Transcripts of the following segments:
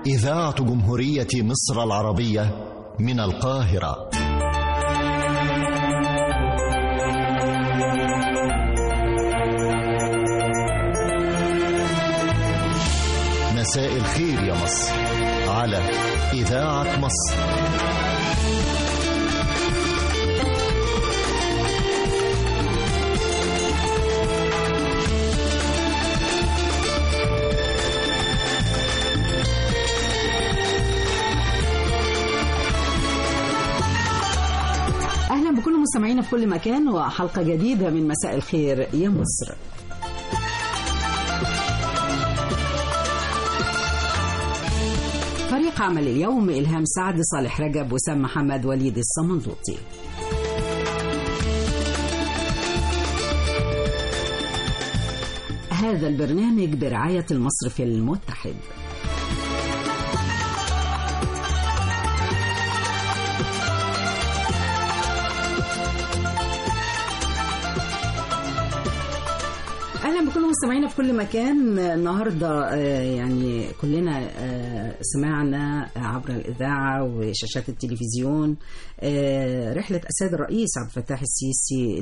إذاعة جمهورية مصر العربية من القاهرة مساء الخير يا مصر على إذاعة مصر أهلا بكل مستمعينا في كل مكان وحلقة جديدة من مساء الخير يا مصر فريق عمل اليوم إلهام سعد صالح رجب وسام محمد وليد الصمنطوطي هذا البرنامج برعاية المصرف المتحد اهلا بكل مستمعينا في كل مكان النهارده آه، يعني كلنا آه، سمعنا عبر الاذاعه وشاشات التلفزيون آه، رحله السيد الرئيس عبد الفتاح السيسي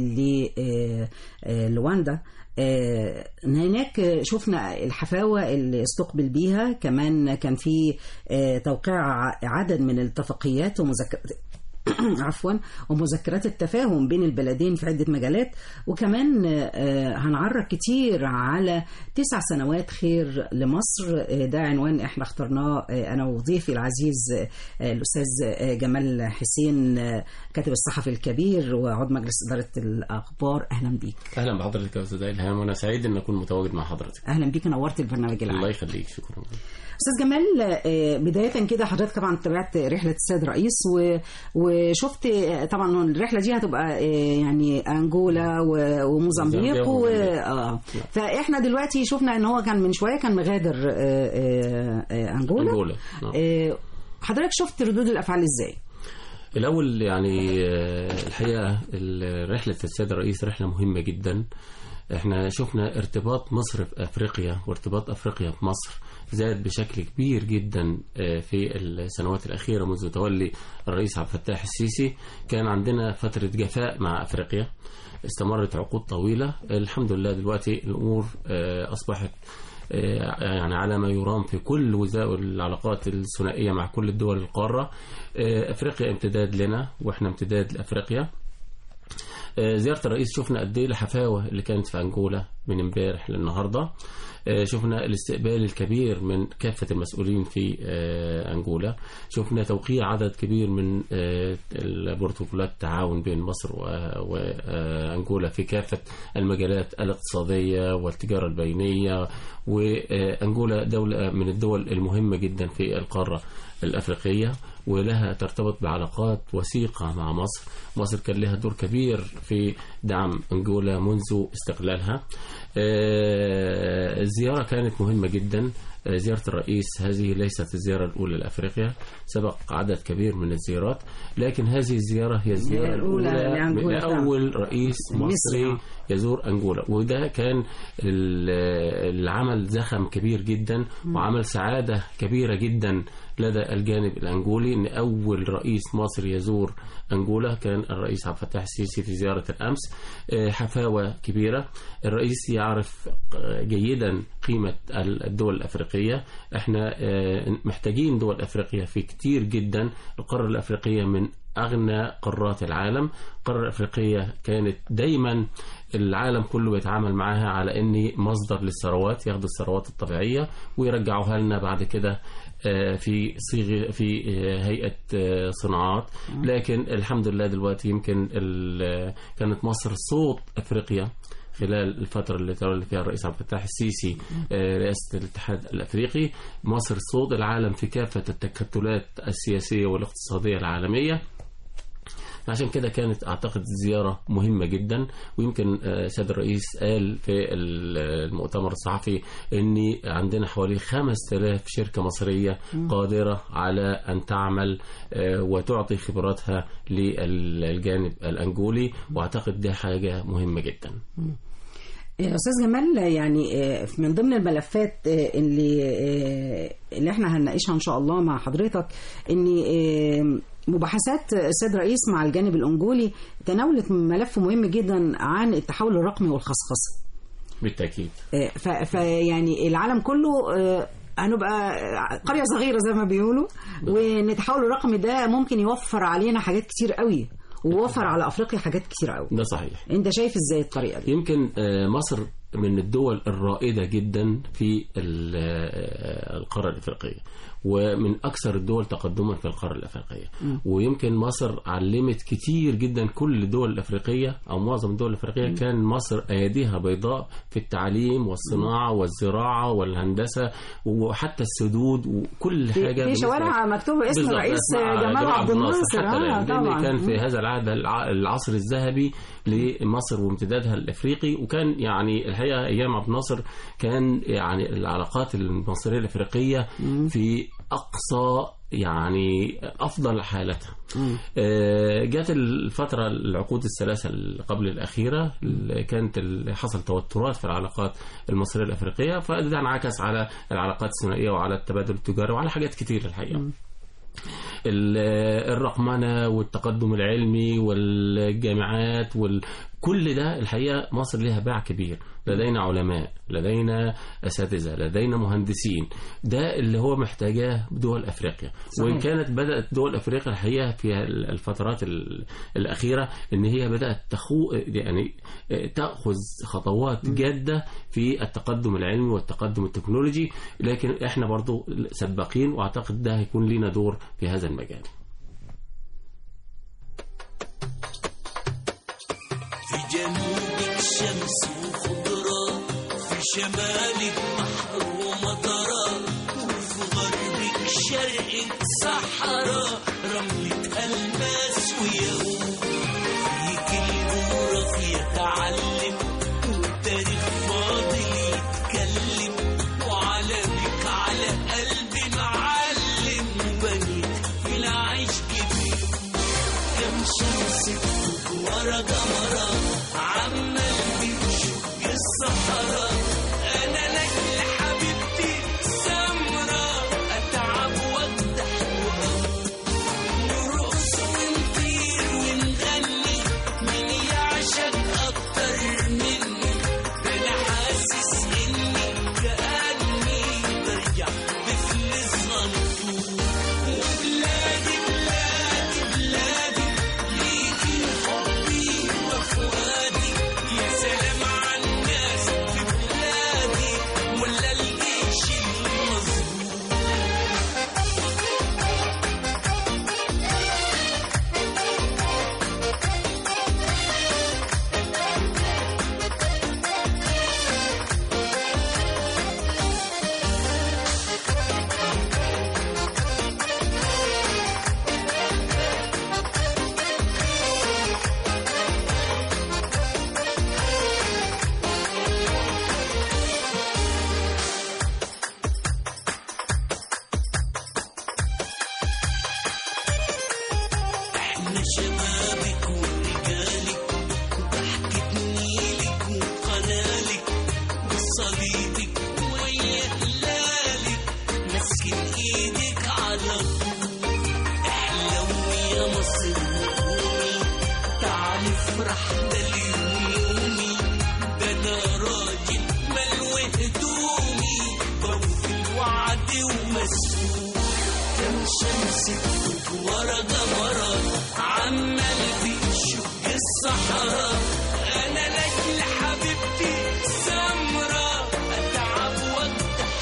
للواندا آه، هناك شفنا الحفاوة اللي استقبل بيها كمان كان في آه، توقيع عدد من الاتفاقيات ومذكرات عفوا ومذكرات التفاهم بين البلدين في عدة مجالات وكمان آه، هنعرج كتير على تسع سنوات خير لمصر آه، ده عنوان احنا اخترناه آه، انا وضيفي العزيز آه، الاستاذ آه، جمال حسين آه، كاتب الصحفي الكبير وعضو مجلس اداره الاخبار اهلا بيك اهلا بحضرتك يا استاذ الهام وانا سعيد ان اكون متواجد مع حضرتك اهلا بيك نورت البرنامج العام الله يخليك شكرا استاذ جمال آه، بدايه كده حضرتك طبعا تابعت رحله السيد الرئيس و... وشفت آه، طبعا الرحله دي هتبقى آه، يعني انجولا و... وموزمبيق موزمبيق و... وموزمبيق. آه. فاحنا دلوقتي شفنا ان هو كان من شويه كان مغادر آه، آه، آه، انجولا انجولا نعم. آه، حضرتك شفت ردود الافعال ازاي؟ الاول يعني آه، الحقيقه ال- رحله السيد الرئيس رحله مهمه جدا احنا شفنا ارتباط مصر في افريقيا وارتباط افريقيا بمصر زاد بشكل كبير جدا آه، في السنوات الاخيره منذ تولي الرئيس عبد الفتاح السيسي كان عندنا فتره جفاء مع افريقيا استمرت عقود طويله الحمد لله دلوقتي الامور آه، اصبحت آه، يعني على ما يرام في كل وسائل العلاقات الثنائيه مع كل الدول القاره آه، افريقيا امتداد لنا واحنا امتداد لافريقيا آه، زياره الرئيس شفنا قد ايه الحفاوه اللي كانت في انجولا من امبارح للنهارده آه، شفنا الاستقبال الكبير من كافه المسؤولين في آه، انجولا شفنا توقيع عدد كبير من آه، البروتوكولات التعاون بين مصر و- وانجولا في كافه المجالات الاقتصاديه والتجاره البينيه وانجولا دوله من الدول المهمه جدا في القاره الافريقيه ولها ترتبط بعلاقات وثيقه مع مصر مصر كان لها دور كبير في دعم انجولا منذ استقلالها آه، الزياره كانت مهمه جدا آه، زيارة الرئيس هذه ليست الزيارة الأولى لأفريقيا سبق عدد كبير من الزيارات لكن هذه الزيارة هي الزيارة الأولى الأولى لأنجولا فعلا. لأول رئيس مصري مصر. يزور أنجولا وده كان ال- العمل زخم كبير جدا وعمل سعادة كبيرة جدا لدى الجانب الأنجولي أن أول رئيس مصري يزور أنجولا كان الرئيس عبد الفتاح السيسي في زيارة الأمس آه، حفاوة كبيرة الرئيس يعرف آه، جيدا قيمة الدول الأفريقية احنا آه، محتاجين دول أفريقيا في كتير جدا القارة الأفريقية من أغنى قارات العالم القارة الأفريقية كانت دايما العالم كله بيتعامل معاها على اني مصدر للثروات ياخدوا الثروات الطبيعيه ويرجعوها لنا بعد كده آه، في صيغه في آه، هيئه آه، صناعات لكن الحمد لله دلوقتي يمكن ال- كانت مصر صوت افريقيا خلال الفترة اللي تولى فيها الرئيس عبد الفتاح السيسي آه، رئاسة الاتحاد الأفريقي مصر صوت العالم في كافة التكتلات السياسية والاقتصادية العالمية عشان كده كانت اعتقد زياره مهمه جدا ويمكن آه، سيد الرئيس قال في ال- المؤتمر الصحفي ان عندنا حوالي 5000 شركه مصريه قادره على ان تعمل آه، وتعطي خبراتها للجانب الانجولي واعتقد دي حاجه مهمه جدا يا استاذ جمال يعني آه، من ضمن الملفات آه، اللي آه، اللي احنا هنناقشها ان شاء الله مع حضرتك ان آه، مباحثات السيد رئيس مع الجانب الانجولي تناولت ملف مهم جدا عن التحول الرقمي والخصخصه بالتاكيد آه، ف- فيعني العالم كله آه، هنبقى قرية صغيرة زي ما بيقولوا وان التحول الرقمي ده ممكن يوفر علينا حاجات كتير قوي ووفر على افريقيا حاجات كتير قوي ده صحيح انت شايف ازاي الطريقة دي يمكن آه، مصر من الدول الرائدة جدا في ال- آه، القارة الأفريقية ومن أكثر الدول تقدما في القارة الأفريقية ويمكن مصر علمت كتير جدا كل الدول الأفريقية أو معظم الدول الأفريقية كان مصر أيديها بيضاء في التعليم والصناعة والزراعة والهندسة وحتى السدود وكل في, حاجة في بالنسبة- شوارع مكتوب اسم بالظبط، الرئيس اسمع جمال عبد الناصر حتى اه الآن، لأن طبعا كان في هذا العهد الع- العصر الذهبي لمصر وامتدادها الافريقي وكان يعني الحقيقه ايام عبد الناصر كان يعني العلاقات المصريه الافريقيه في اقصى يعني افضل حالتها آه، جت الفتره العقود الثلاثه اللي قبل الاخيره اللي كانت اللي حصل توترات في العلاقات المصريه الافريقيه فده انعكس على العلاقات الثنائيه وعلى التبادل التجاري وعلى حاجات كتير الحقيقه ال- الرقمنة والتقدم العلمي والجامعات وال... كل ده الحقيقة مصر لها باع كبير لدينا علماء لدينا أساتذة لدينا مهندسين ده اللي هو محتاجاه دول أفريقيا صحيح. وإن كانت بدأت دول أفريقيا الحقيقة في الفترات ال- الأخيرة إن هي بدأت تخو يعني تأخذ خطوات جادة في التقدم العلمي والتقدم التكنولوجي لكن إحنا برضو سباقين وأعتقد ده هيكون لنا دور في هذا المجال في جنوبك شمس وخضرة في شمالك بحر ومطرة وفي غربك شرقك صحراء رملة ألماس وياقوت فيك الجغرافيا تعلم والتاريخ فاضل يتكلم وعلمك على قلبي معلم وبنيت في العيش كبير كم شمس ورا قمرة عمال بيشق الصحراء أنا لك لحبيبتي سمرة أتعب وأفتح وأموت نرقص ونطير ونغني مين يعشق أكتر مني ده أنا حاسس إني كأني برجع طفل صغنطوط وبلادي بلادي بلادي ليكي حبي وفؤادي يا سلام على الناس في بلادي ولا الجيش المظبوط احنا شبابك ورجالك وضحكة نيلك وقنالك وصليبك ويا هلالك ماسكين ايدك على طول احلوي يا مصر وقومي تعالي افرح ده اليوم يومي ده انا راجل ملوي هدومي بوفي الوعد ومسؤول كم شمس ورا قمرة عمال بيشق الصحراء أنا لك لحبيبتي سمرة أتعب وأفتح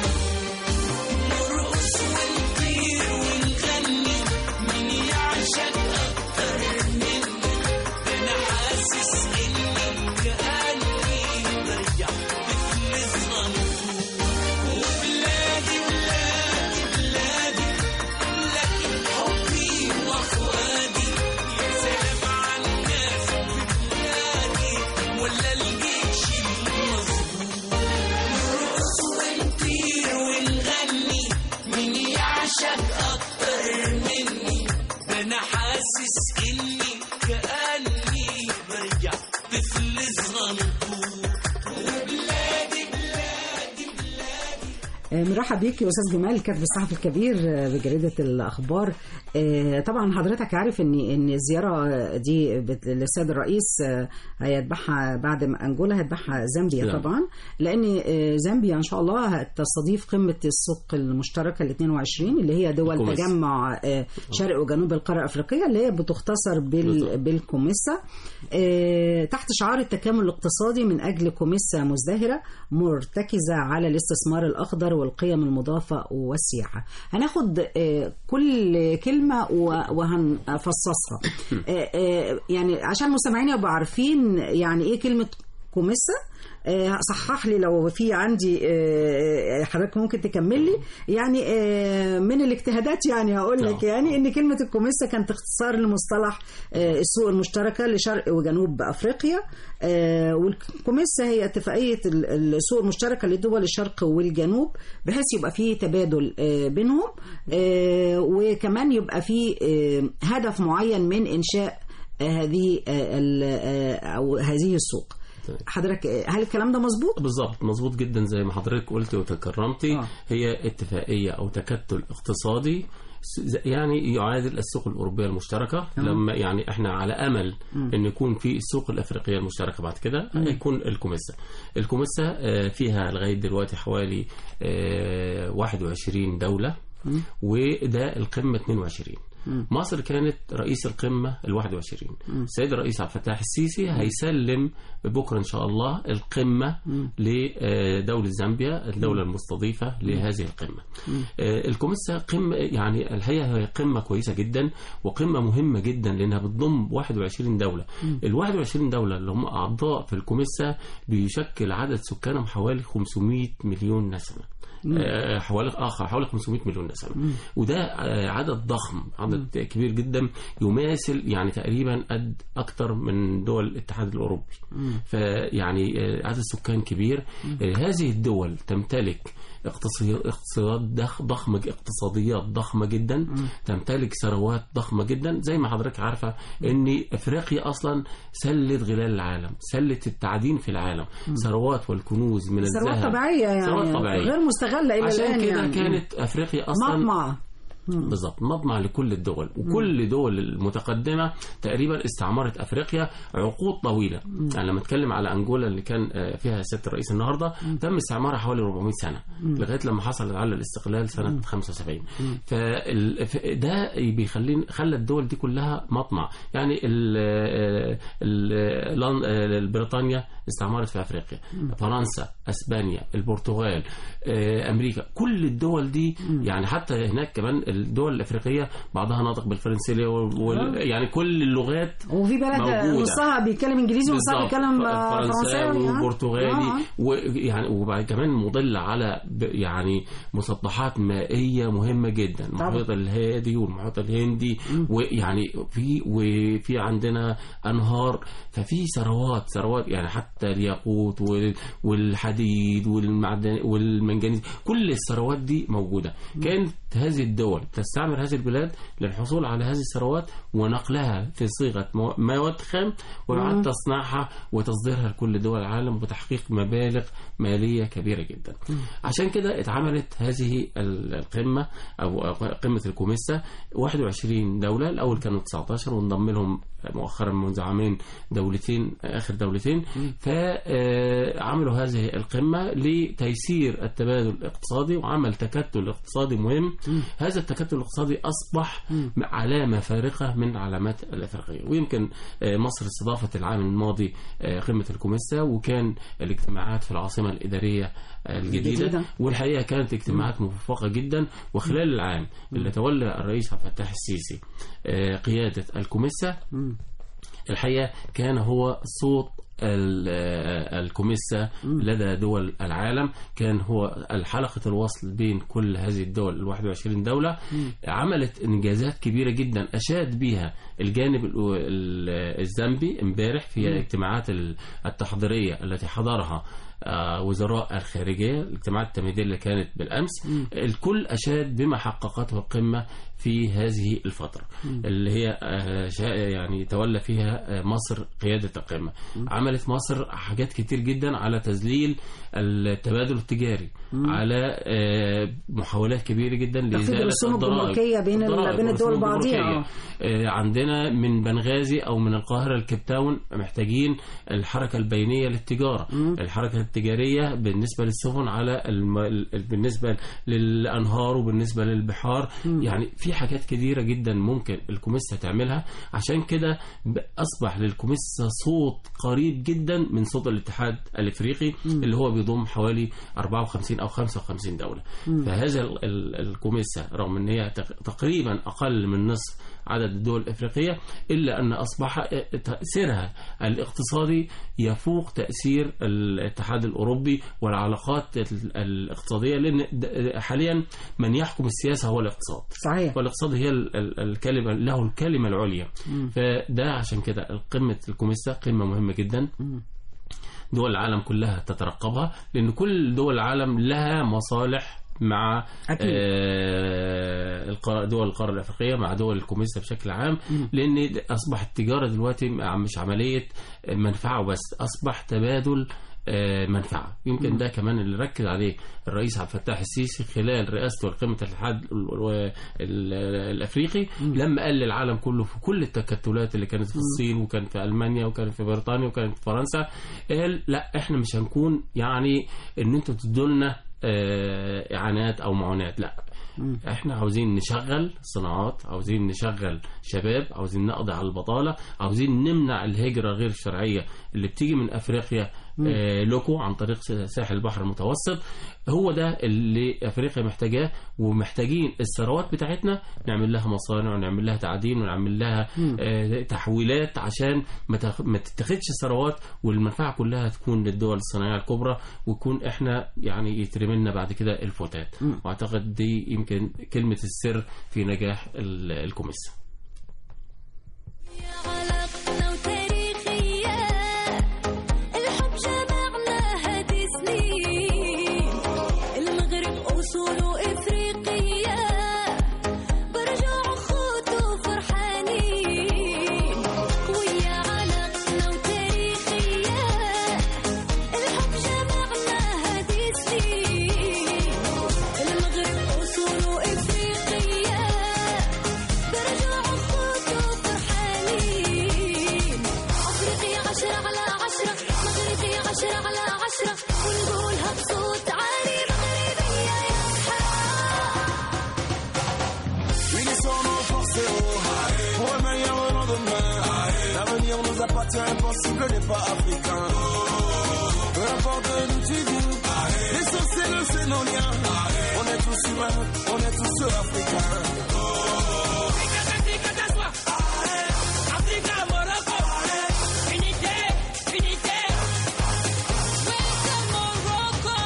نرقص ونطير ونغني مين يعشق أكتر مني ده أنا حاسس إني كأني برجع طفل صغنطوط وبلادي بلادي بلادي لكن حبي وفؤادي يا سلام على الناس في بلادي ولا الجيش المظبوط نرقص ونطير ونغني مين يعشق أكتر مني ده أنا حاسس إني كأني برجع طفل صغنطوط مرحب بيك يا استاذ جمال الكاتب الصحفي الكبير بجريده الاخبار آه، طبعا حضرتك عارف ان ان الزياره دي بت- للسيد الرئيس آه، هيتبعها بعد ما انجولا هيتبعها زامبيا نعم. طبعا لان آه، زامبيا ان شاء الله هتستضيف قمه السوق المشتركه ال 22 اللي هي دول الكوميسا. تجمع آه، شرق وجنوب القاره الافريقيه اللي هي بتختصر بال بالضبط. بالكوميسا آه، تحت شعار التكامل الاقتصادي من اجل كوميسا مزدهره مرتكزه على الاستثمار الاخضر والقيم المضافه والسياحه. هناخد آه، كل كلمه و- وهنفصصها. آه، آه، يعني عشان المستمعين يبقوا عارفين يعني ايه كلمه كوميسا آه، صحح لي لو في عندي آه، حضرتك ممكن تكمل لي يعني آه، من الاجتهادات يعني هقول لك نعم. يعني ان كلمه الكوميسا كانت اختصار لمصطلح آه، السوق المشتركه لشرق وجنوب افريقيا آه، والكوميسا هي اتفاقيه ال- السوق المشتركه لدول الشرق والجنوب بحيث يبقى فيه تبادل آه، بينهم آه، وكمان يبقى فيه آه، هدف معين من انشاء آه، هذه آه، ال- آه، او هذه السوق طيب. حضرتك آه، هل الكلام ده مظبوط؟ بالظبط مظبوط جدا زي ما حضرتك قلت وتكرمتي آه. هي اتفاقيه او تكتل اقتصادي س- يعني يعادل السوق الاوروبيه المشتركه لما يعني احنا على امل ان يكون في السوق الافريقيه المشتركه بعد كده يكون الكوميسا الكوميسا آه، فيها لغايه دلوقتي حوالي آه، 21 دوله وده القمه 22 مصر كانت رئيس القمة ال 21 السيد الرئيس عبد الفتاح السيسي هيسلم بكرة إن شاء الله القمة لدولة زامبيا الدولة المستضيفة لهذه القمة آه، الكوميسا قمة يعني الحقيقة هي قمة كويسة جدا وقمة مهمة جدا لأنها بتضم 21 دولة ال 21 دولة اللي هم أعضاء في الكوميسا بيشكل عدد سكانهم حوالي 500 مليون نسمة آه، حوالي اخر حوالي 500 مليون نسمه وده آه، عدد ضخم عدد كبير جدا يماثل يعني تقريبا قد اكتر من دول الاتحاد الاوروبي فيعني آه، عدد سكان كبير آه، هذه الدول تمتلك اقتصاديات اقتصاد ضخ- ضخمه اقتصاديات ضخمه جدا تمتلك ثروات ضخمه جدا زي ما حضرتك عارفه ان افريقيا اصلا سله غلال العالم سله التعدين في العالم ثروات والكنوز من ثروات الذهب طبيعيه يعني ثروات طبيعيه غير مستغله الى عشان الان كده يعني كانت افريقيا اصلا مطمع بالظبط مطمع لكل الدول وكل الدول المتقدمه تقريبا استعمرت افريقيا عقود طويله يعني لما اتكلم على انجولا اللي كان آه، فيها سياده الرئيس النهارده تم استعمارها حوالي 400 سنه لغايه لما حصلت على الاستقلال سنه 75 فده بيخلين خلى الدول دي كلها مطمع يعني ال ال ال بريطانيا استعمرت في افريقيا فرنسا اسبانيا البرتغال آه، امريكا كل الدول دي يعني حتى هناك كمان الدول الافريقيه بعضها ناطق بالفرنسيه وال... وال... يعني كل اللغات وفي بلد موجودة. نصها بيتكلم انجليزي ونصها بالظبط. بيتكلم آه، فرنساوي فرنساوي آه. وبرتغالي آه. ويعني وبعد كمان مضل على ب- يعني مسطحات مائيه مهمه جدا طبعا. المحيط الهادي والمحيط الهندي ويعني في وفي عندنا انهار ففي ثروات ثروات يعني حتى الياقوت وال- والحديد والمعدن والمنجنيز كل الثروات دي موجوده كانت هذه الدول تستعمر هذه البلاد للحصول على هذه الثروات ونقلها في صيغه مو- مواد خام ويعاد تصنيعها وتصديرها لكل دول العالم وتحقيق مبالغ ماليه كبيره جدا. عشان كده اتعملت هذه ال- القمه او أو قمه الكوميسا 21 دوله الاول كانوا 19 وانضم لهم مؤخرا منذ عامين دولتين اخر دولتين فعملوا هذه القمه لتيسير التبادل الاقتصادي وعمل تكتل اقتصادي مهم هذا التكتل الاقتصادي اصبح علامه فارقه من علامات الافريقيه ويمكن آه، مصر استضافت العام الماضي آه، قمه الكوميسا وكان الاجتماعات في العاصمه الاداريه آه، الجديدة. الجديده والحقيقه كانت اجتماعات موفقه جدا وخلال العام اللي تولى الرئيس عبد الفتاح السيسي آه، قياده الكوميسا الحقيقه كان هو صوت ال- آه، الكوميسا لدى دول العالم كان هو حلقة الوصل بين كل هذه الدول ال 21 دولة عملت إنجازات كبيرة جدا أشاد بها الجانب ال- ال- الزامبي امبارح في الاجتماعات ال- التحضيرية التي حضرها آه، وزراء الخارجية الاجتماعات التمهيدية اللي كانت بالأمس الكل أشاد بما حققته القمة في هذه الفترة اللي هي آه، شا- يعني تولى فيها آه، مصر قيادة القمة عملت مصر حاجات كتير جدا على تذليل التبادل التجاري على آه، محاولات كبيرة جدا تخفيض لإزالة الرسوم الضرائب. الجمركية بين ال- الضرائب بين الدول والرسوم بعضيها. الجمركية. آه، عندنا من بنغازي او من القاهره لكيب تاون محتاجين الحركه البينيه للتجاره الحركه التجاريه بالنسبه للسفن على الم... ال- بالنسبه للانهار وبالنسبه للبحار يعني في حاجات كثيره جدا ممكن الكوميسا تعملها عشان كده ب- اصبح للكوميسا صوت قريب جدا من صوت الاتحاد الافريقي اللي هو بيضم حوالي 54 او 55 دوله فهذا ال- ال- الكوميسا رغم ان هي تق- تقريبا اقل من نصف عدد الدول الافريقيه الا ان اصبح تاثيرها الاقتصادي يفوق تاثير الاتحاد الاوروبي والعلاقات ال- الاقتصاديه لان د- حاليا من يحكم السياسه هو الاقتصاد صحيح والاقتصاد هي ال- ال- الكلمه له الكلمه العليا فده عشان كده قمه الكوميسا قمه مهمه جدا دول العالم كلها تترقبها لان كل دول العالم لها مصالح مع أكيد. آه، القارة- دول القاره الافريقيه مع دول الكوميسا بشكل عام لان اصبح التجاره دلوقتي مش عمليه منفعه بس اصبح تبادل آه، منفعه يمكن ده كمان اللي ركز عليه الرئيس عبد الفتاح السيسي خلال رئاسته لقمه الاتحاد ال- ال- ال- الافريقي لما قال للعالم كله في كل التكتلات اللي كانت في الصين وكانت في المانيا وكانت في بريطانيا وكانت في فرنسا قال لا احنا مش هنكون يعني ان انتوا تدوا لنا آه، اعانات او معونات لا احنا عاوزين نشغل صناعات عاوزين نشغل شباب عاوزين نقضي على البطاله عاوزين نمنع الهجره غير الشرعيه اللي بتيجي من افريقيا آه لوكو عن طريق ساحل البحر المتوسط هو ده اللي افريقيا محتاجاه ومحتاجين الثروات بتاعتنا نعمل لها مصانع ونعمل لها تعدين ونعمل لها آه تحويلات عشان ما تاخ- ما تتخذش ثروات والمنفعه كلها تكون للدول الصناعيه الكبرى ويكون احنا يعني يترمي لنا بعد كده الفتات واعتقد دي يمكن كلمه السر في نجاح ال- الكوميسا علاقتنا وتاريخية الحب جمعنا هذه سنين المغرب أصوله إفريقية برجع خوت وفرحانين ويا علاقتنا وتاريخية الحب جمعنا هذه سنين المغرب أصوله إفريقية برجع خوت وفرحانين أفريقيا عشرة على عشرة مغربي عشرة على عشرة ونقولها بصوت عالي مغربية يا Unis sur nos forces pour un meilleur lendemain. L'avenir nous appartient, impossible n'est pas africain. Peu importe d'où tu viens, l'essentiel c'est nos liens. On est tous humains, on est tous africains. Africa, Morocco, unité, unité. Welcome Morocco.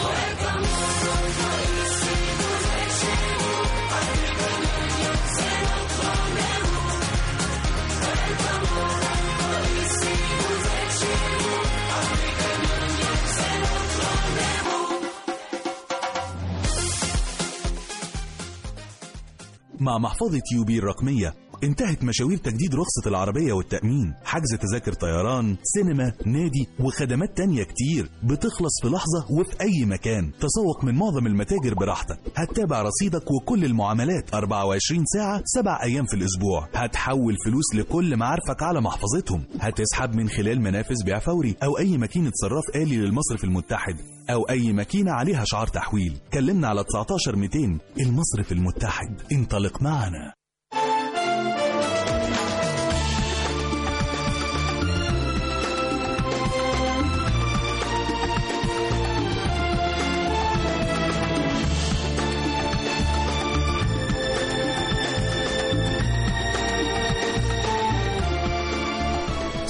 مع محفظة يوبي الرقمية انتهت مشاوير تجديد رخصة العربية والتأمين حجز تذاكر طيران سينما نادي وخدمات تانية كتير بتخلص في لحظة وفي أي مكان تسوق من معظم المتاجر براحتك هتتابع رصيدك وكل المعاملات 24 ساعة 7 أيام في الأسبوع هتحول فلوس لكل معارفك على محفظتهم هتسحب من خلال منافذ بيع فوري أو أي ماكينة صراف آلي للمصرف المتحد أو أي ماكينة عليها شعار تحويل كلمنا على 19 200 المصرف المتحد انطلق معنا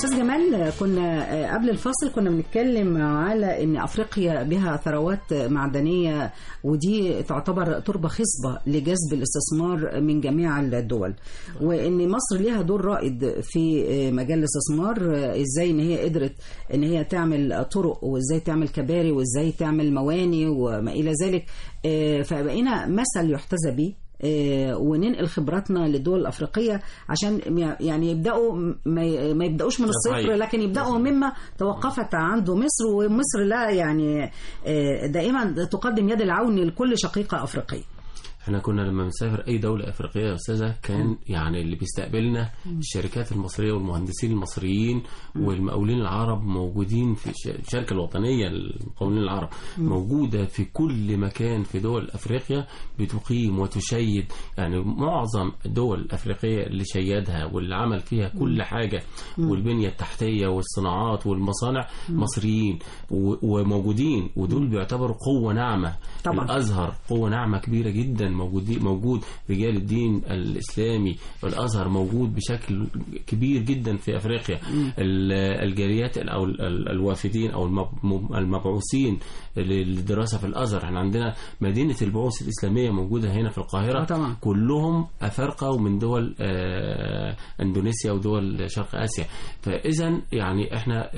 استاذ جمال كنا آه، قبل الفاصل كنا بنتكلم على ان افريقيا بها ثروات معدنيه ودي تعتبر تربه خصبه لجذب الاستثمار من جميع الدول وان مصر ليها دور رائد في آه، مجال الاستثمار آه، ازاي ان هي قدرت ان هي تعمل طرق وازاي تعمل كباري وازاي تعمل مواني وما الى ذلك آه، فبقينا مثل يحتذى به آه، وننقل خبراتنا للدول الافريقيه عشان يعني يبداوا ما ي- ما يبداوش من الصفر صحيح. لكن يبداوا مما توقفت عنده مصر ومصر لا يعني آه، دائما تقدم يد العون لكل شقيقه افريقيه احنا كنا لما بنسافر اي دوله افريقيه يا استاذه كان يعني اللي بيستقبلنا الشركات المصريه والمهندسين المصريين والمقاولين العرب موجودين في الش- الشركه الوطنيه للمقاولين العرب موجوده في كل مكان في دول افريقيا بتقيم وتشيد يعني معظم الدول الافريقيه اللي شيدها واللي عمل فيها كل حاجه والبنيه التحتيه والصناعات والمصانع مصريين و- وموجودين ودول بيعتبروا قوه ناعمه طبعا. الازهر قوه ناعمه كبيره جدا موجود موجود رجال الدين الاسلامي والازهر موجود بشكل كبير جدا في افريقيا ال- الجاليات او ال- ال- الوافدين او المب- المبعوثين للدراسه في الازهر احنا عندنا مدينه البعوث الاسلاميه موجوده هنا في القاهره آه طبعا. كلهم افارقه ومن دول آه، اندونيسيا ودول شرق اسيا فاذا يعني احنا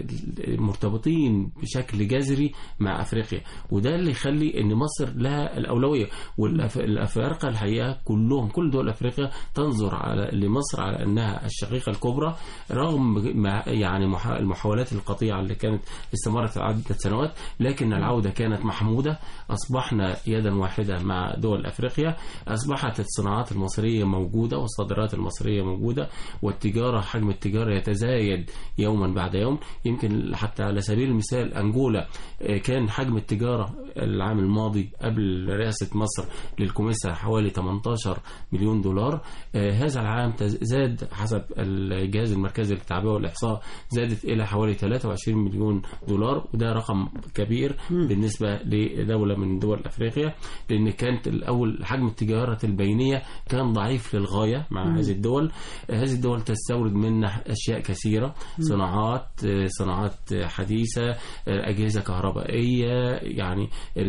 مرتبطين بشكل جذري مع افريقيا وده اللي يخلي ان مصر لها الاولويه والافارقه الحقيقه كلهم كل دول افريقيا تنظر على لمصر على انها الشقيقه الكبرى رغم ما يعني محا- المحاولات القطيعه اللي كانت استمرت عده سنوات لكن العوده كانت محموده اصبحنا يدا واحده مع دول افريقيا اصبحت الصناعات المصريه موجوده والصادرات المصريه موجوده والتجاره حجم التجاره يتزايد يوما بعد يوم يمكن حتى على سبيل المثال انجولا آه، كان حجم التجاره العام الماضي قبل رئاسه مصر للكوميسا حوالي 18 مليون دولار آه، هذا العام تز- زاد حسب الجهاز المركزي للتعبئه والاحصاء زادت الى حوالي 23 مليون دولار وده رقم كبير بالنسبه لدوله من دول افريقيا لان كانت الاول حجم التجاره البينيه كان ضعيف للغايه مع هذه الدول آه، هذه الدول تستورد منا اشياء كثيره صناعات آه، صناعات آه، حديثه آه، اجهزه كهربائيه يعني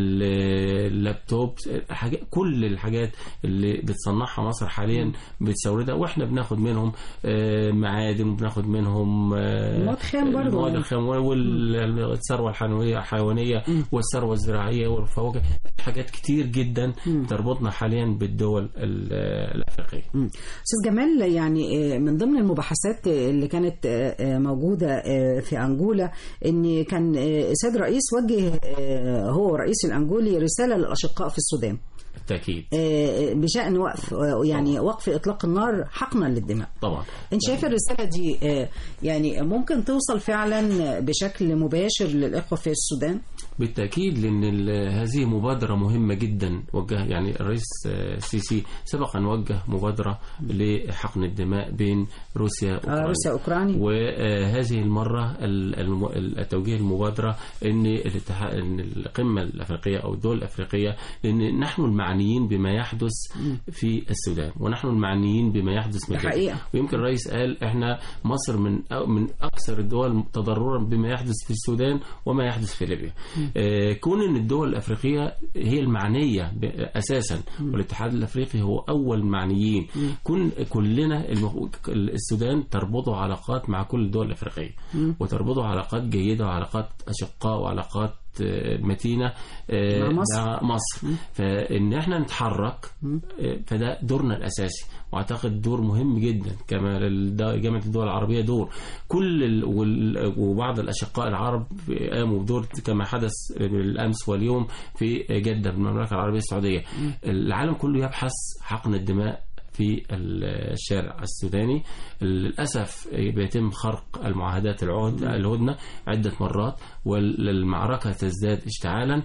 ال- اللابتوب آه، حاجات كل الحاجات اللي بتصنعها مصر حاليا بتستوردها واحنا بناخد منهم آه، معادن وبناخد منهم آه، مواد خام برضو. المواد الخام والثروه الحيوانيه الحيوانيه والثروه الزراعيه والفواكه حاجات كتير جدا تربطنا حاليا بالدول ال- الافريقيه استاذ جمال يعني آه، من ضمن المباحثات اللي كانت آه، آه، موجوده آه، في انجولا ان كان آه، السيد رئيس وجه آه، هو رئيس الانجولي رساله للاشقاء في السودان بالتاكيد آه، بشان وقف آه، يعني وقف اطلاق النار حقنا للدماء طبعا انت شايف الرساله دي آه، يعني ممكن توصل فعلا بشكل مباشر للاخوه في السودان بالتأكيد لأن ال- هذه مبادرة مهمة جدا وجه يعني الرئيس آه، السيسي سبق أن وجه مبادرة لحقن الدماء بين روسيا آه، وأوكرانيا روسيا اوكرانيا وهذه المرة ال- الم- التوجيه المبادرة أن الاتحاد أن القمة الأفريقية أو الدول الأفريقية لأن نحن المعنيين بما يحدث في السودان ونحن المعنيين بما يحدث من حقيقة. ويمكن الرئيس قال احنا مصر من أو- من اكثر الدول تضررا بما يحدث في السودان وما يحدث في ليبيا. آه، كون ان الدول الافريقيه هي المعنيه ب- اساسا والاتحاد الافريقي هو اول المعنيين. كن كلنا الم- السودان تربطه علاقات مع كل الدول الافريقيه وتربطه علاقات جيده وعلاقات اشقاء وعلاقات آه، متينه آه، مع مصر. مع مصر فان احنا نتحرك آه، فده دورنا الاساسي واعتقد دور مهم جدا كما للد- جامعه الدول العربيه دور كل ال... وال... وبعض الاشقاء العرب قاموا بدور كما حدث بالامس واليوم في جده بالمملكه العربيه السعوديه العالم كله يبحث حقن الدماء في الشارع السوداني للأسف بيتم خرق المعاهدات العهد الهدنة عدة مرات والمعركة تزداد اشتعالا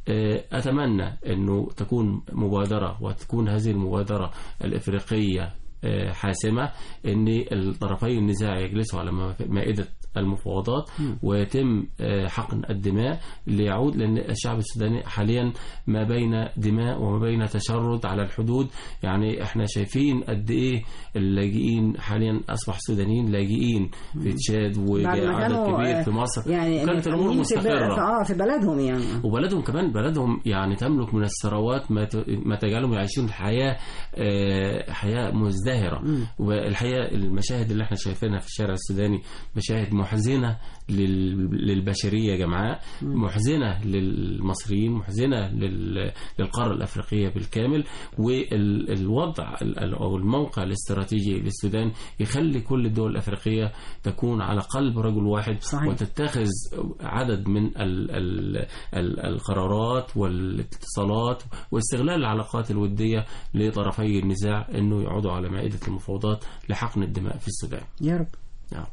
أتمنى أنه تكون مبادرة وتكون هذه المبادرة الإفريقية حاسمة أن الطرفي النزاع يجلسوا على مائدة المفاوضات ويتم آه، حقن الدماء ليعود لان الشعب السوداني حاليا ما بين دماء وما بين تشرد على الحدود يعني احنا شايفين قد ايه اللاجئين حاليا اصبح السودانيين لاجئين في تشاد بعد ما وعدد كانوا كبير آه، في مصر يعني كانت الامور مهتمين في بل- مستقره اه في بلدهم يعني وبلدهم كمان بلدهم يعني تملك من الثروات ما ت- ما تجعلهم يعيشون حياه آه، حياه مزدهره والحقيقه المشاهد اللي احنا شايفينها في الشارع السوداني مشاهد محزنه لل- للبشريه جمعاء محزنه للمصريين محزنه لل- للقاره الافريقيه بالكامل والوضع او الموقع الاستراتيجي للسودان يخلي كل الدول الافريقيه تكون على قلب رجل واحد صحيح. وتتخذ عدد من ال ال ال القرارات والاتصالات واستغلال العلاقات الوديه لطرفي النزاع انه يقعدوا على مائده المفاوضات لحقن الدماء في السودان. يا رب نعم.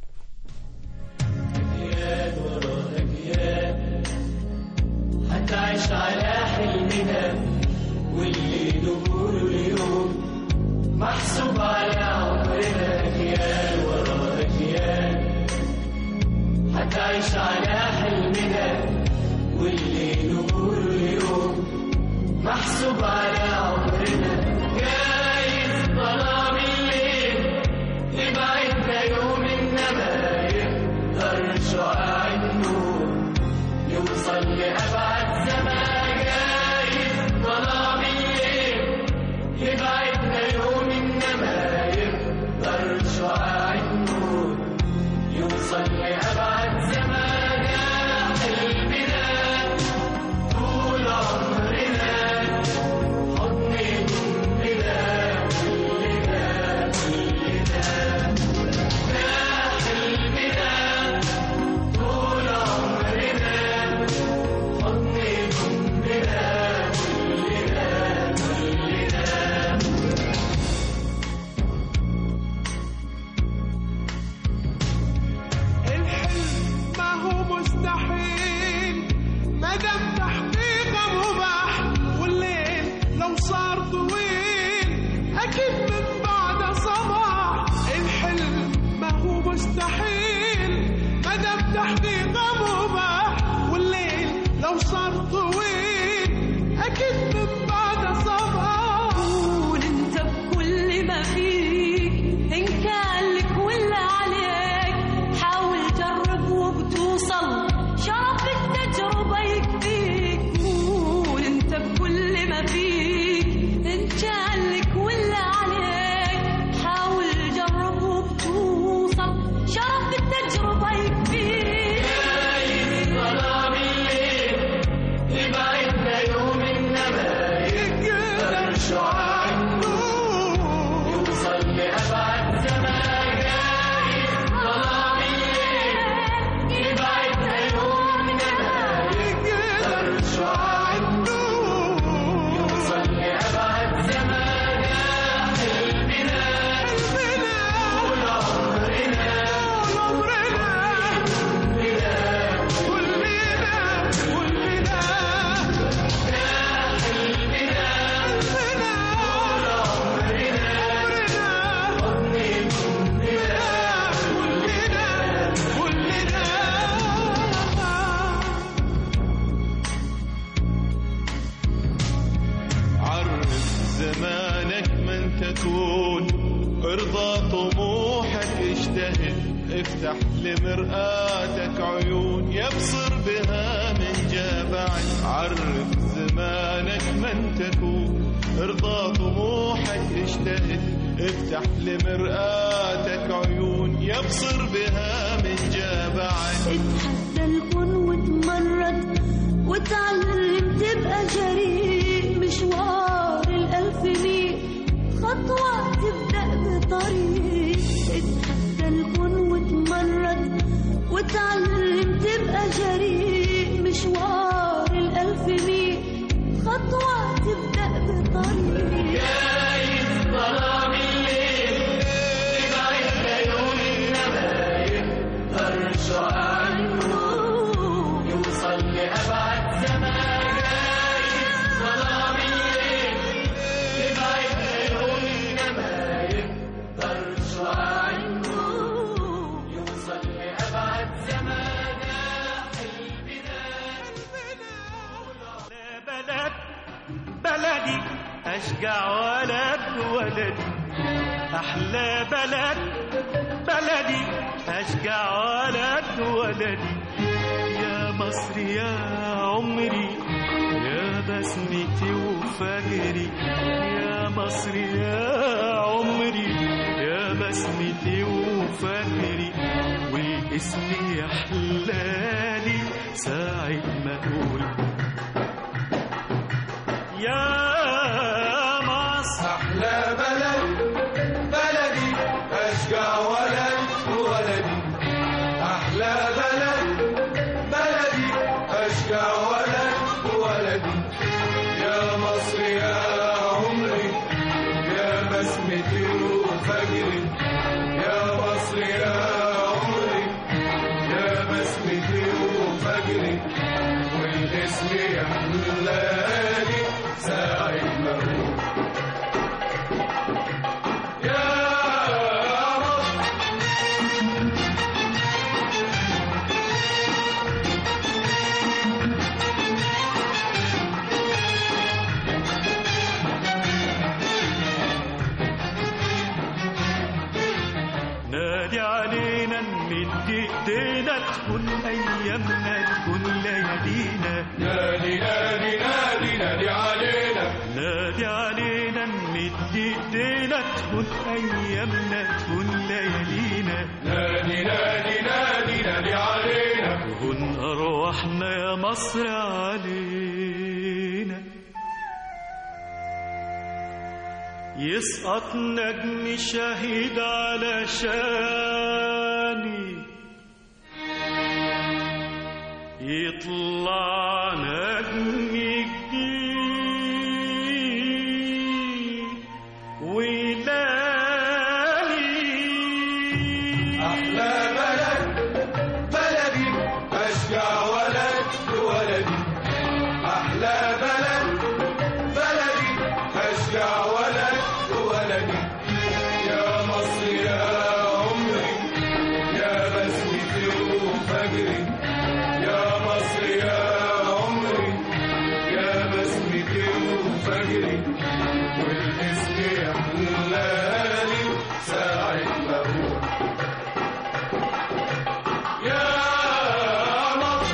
هتعيش على حلمنا واللي نقوله اليوم محسوب على عمرنا أجيال ورا أجيال هتعيش على حلمنا واللي نقوله اليوم محسوب على عمرنا جايز ظلام الليل يبعدنا يوم إنما يقدر شعاع النور يوصل لأبعد زمان جايز ظلام الليل يبعدنا يوم إنما يقدر شعاع النور يوصل لأبعد زمان يا حلمنا طول عمرنا حضن ضمنا كلنا كلنا يا حلمنا طول عمرنا حضن ضمنا كلنا كلنا الحلم ما هو مستحيل ما دام تحقيقه مباح والليل لو صار طويل اكيد من بعد صباح الحلم ما هو مستحيل ما دام تحقيقه مباح والليل لو صار طويل اكيد من بعد صباح قول انت بكل ما فيك ان كان لك ولا عليك حاول جرب وبتوصل شرف التجربة يكفيك قول انت بكل ما فيك ان كان لك ولا عليك حاول جرب وبتوصل شرف التجربة يكفيك ظلام الليل يبعدنا يوم إنما يقدر شعاع النور يوصل لأبعد زمان جايز ظلام الليل يبعدنا يوم إنما يقدر شعاع النور يوصل لأبعد زمان يا حلمنا طول عمرنا عرف زمانك من تكون ارضى طموحك اجتهد افتح لمرآتك عيون يبصر بها من جابعك عرف زمانك من تكون ارضى طموحك اجتهد افتح لمرآتك عيون يبصر بها من جابعك اتحدى الكون وتمرد وتعلم تبقى جريء مشوار الألف ميل خطوة تبدأ بطريق اتحدى الكون وتمرد وتعلم تبقى جريء مشوار الألف ميل خطوة تبدأ بطريق ظلام الليل يبعدنا يوم إنما يقدر شعاع النور يوصل لأبعد زمان جايز ظلام الليل يبعدنا يوم إنما يقدر شعاع النور يوصل لأبعد ولدي أحلى بلد بلدي أشجع ولد ولدي يا مصر يا عمري يا بسمتي وفجري يا مصر يا عمري يا بسمتي وفجري والاسم يحلالي ساعة ما أقول يا مصر أحلى بلد بلدي أشجع ولد ولدي أحلى بلد بلدي أشجع ولد ولدي يا مصر يا عمري يا بسمتي وفجري يا مصر يا عمري يا بسمتي وفجري والاسم يحلالي ساعة ما أقول يا مصر نادي علينا نمد ايدينا تكون ايامنا تكون ليالينا نادي نادي نادي نادي علينا نادي علينا نمد ايدينا تكون ايامنا تكون ليالينا نادي نادي نادي نادي علينا وهن ارواحنا يا مصر علينا يسقط نجم شهيد على شاني يطلع نجم جديد ويلالي أحلى بلد بلدي أشجع ولد ولدي أحلى بلد بلدي أشجع ولد ولدي يا مصر يا عمري يا بسمتي وفجري يا مصر يا عمري يا بسمتي وفجري والاسم يحلالي ساعة ما أقول يا مصر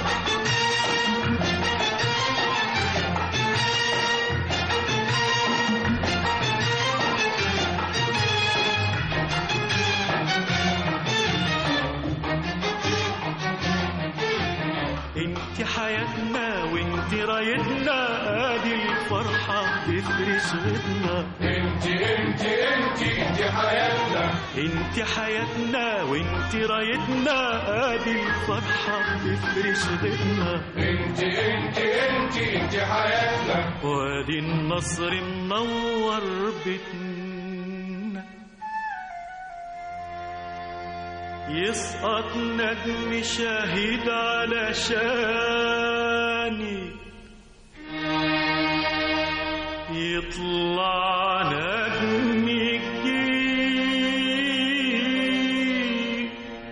انت حياتنا وانت رايتنا ادي الفرحة تفرش غدنا انت انت انت انت حياتنا انت حياتنا وانت رايتنا ادي الفرحة تفرش غدنا انت انت انت انت حياتنا وادي النصر منور بيتنا يسقط نجم شهيد على شاني يطلع نجم جديد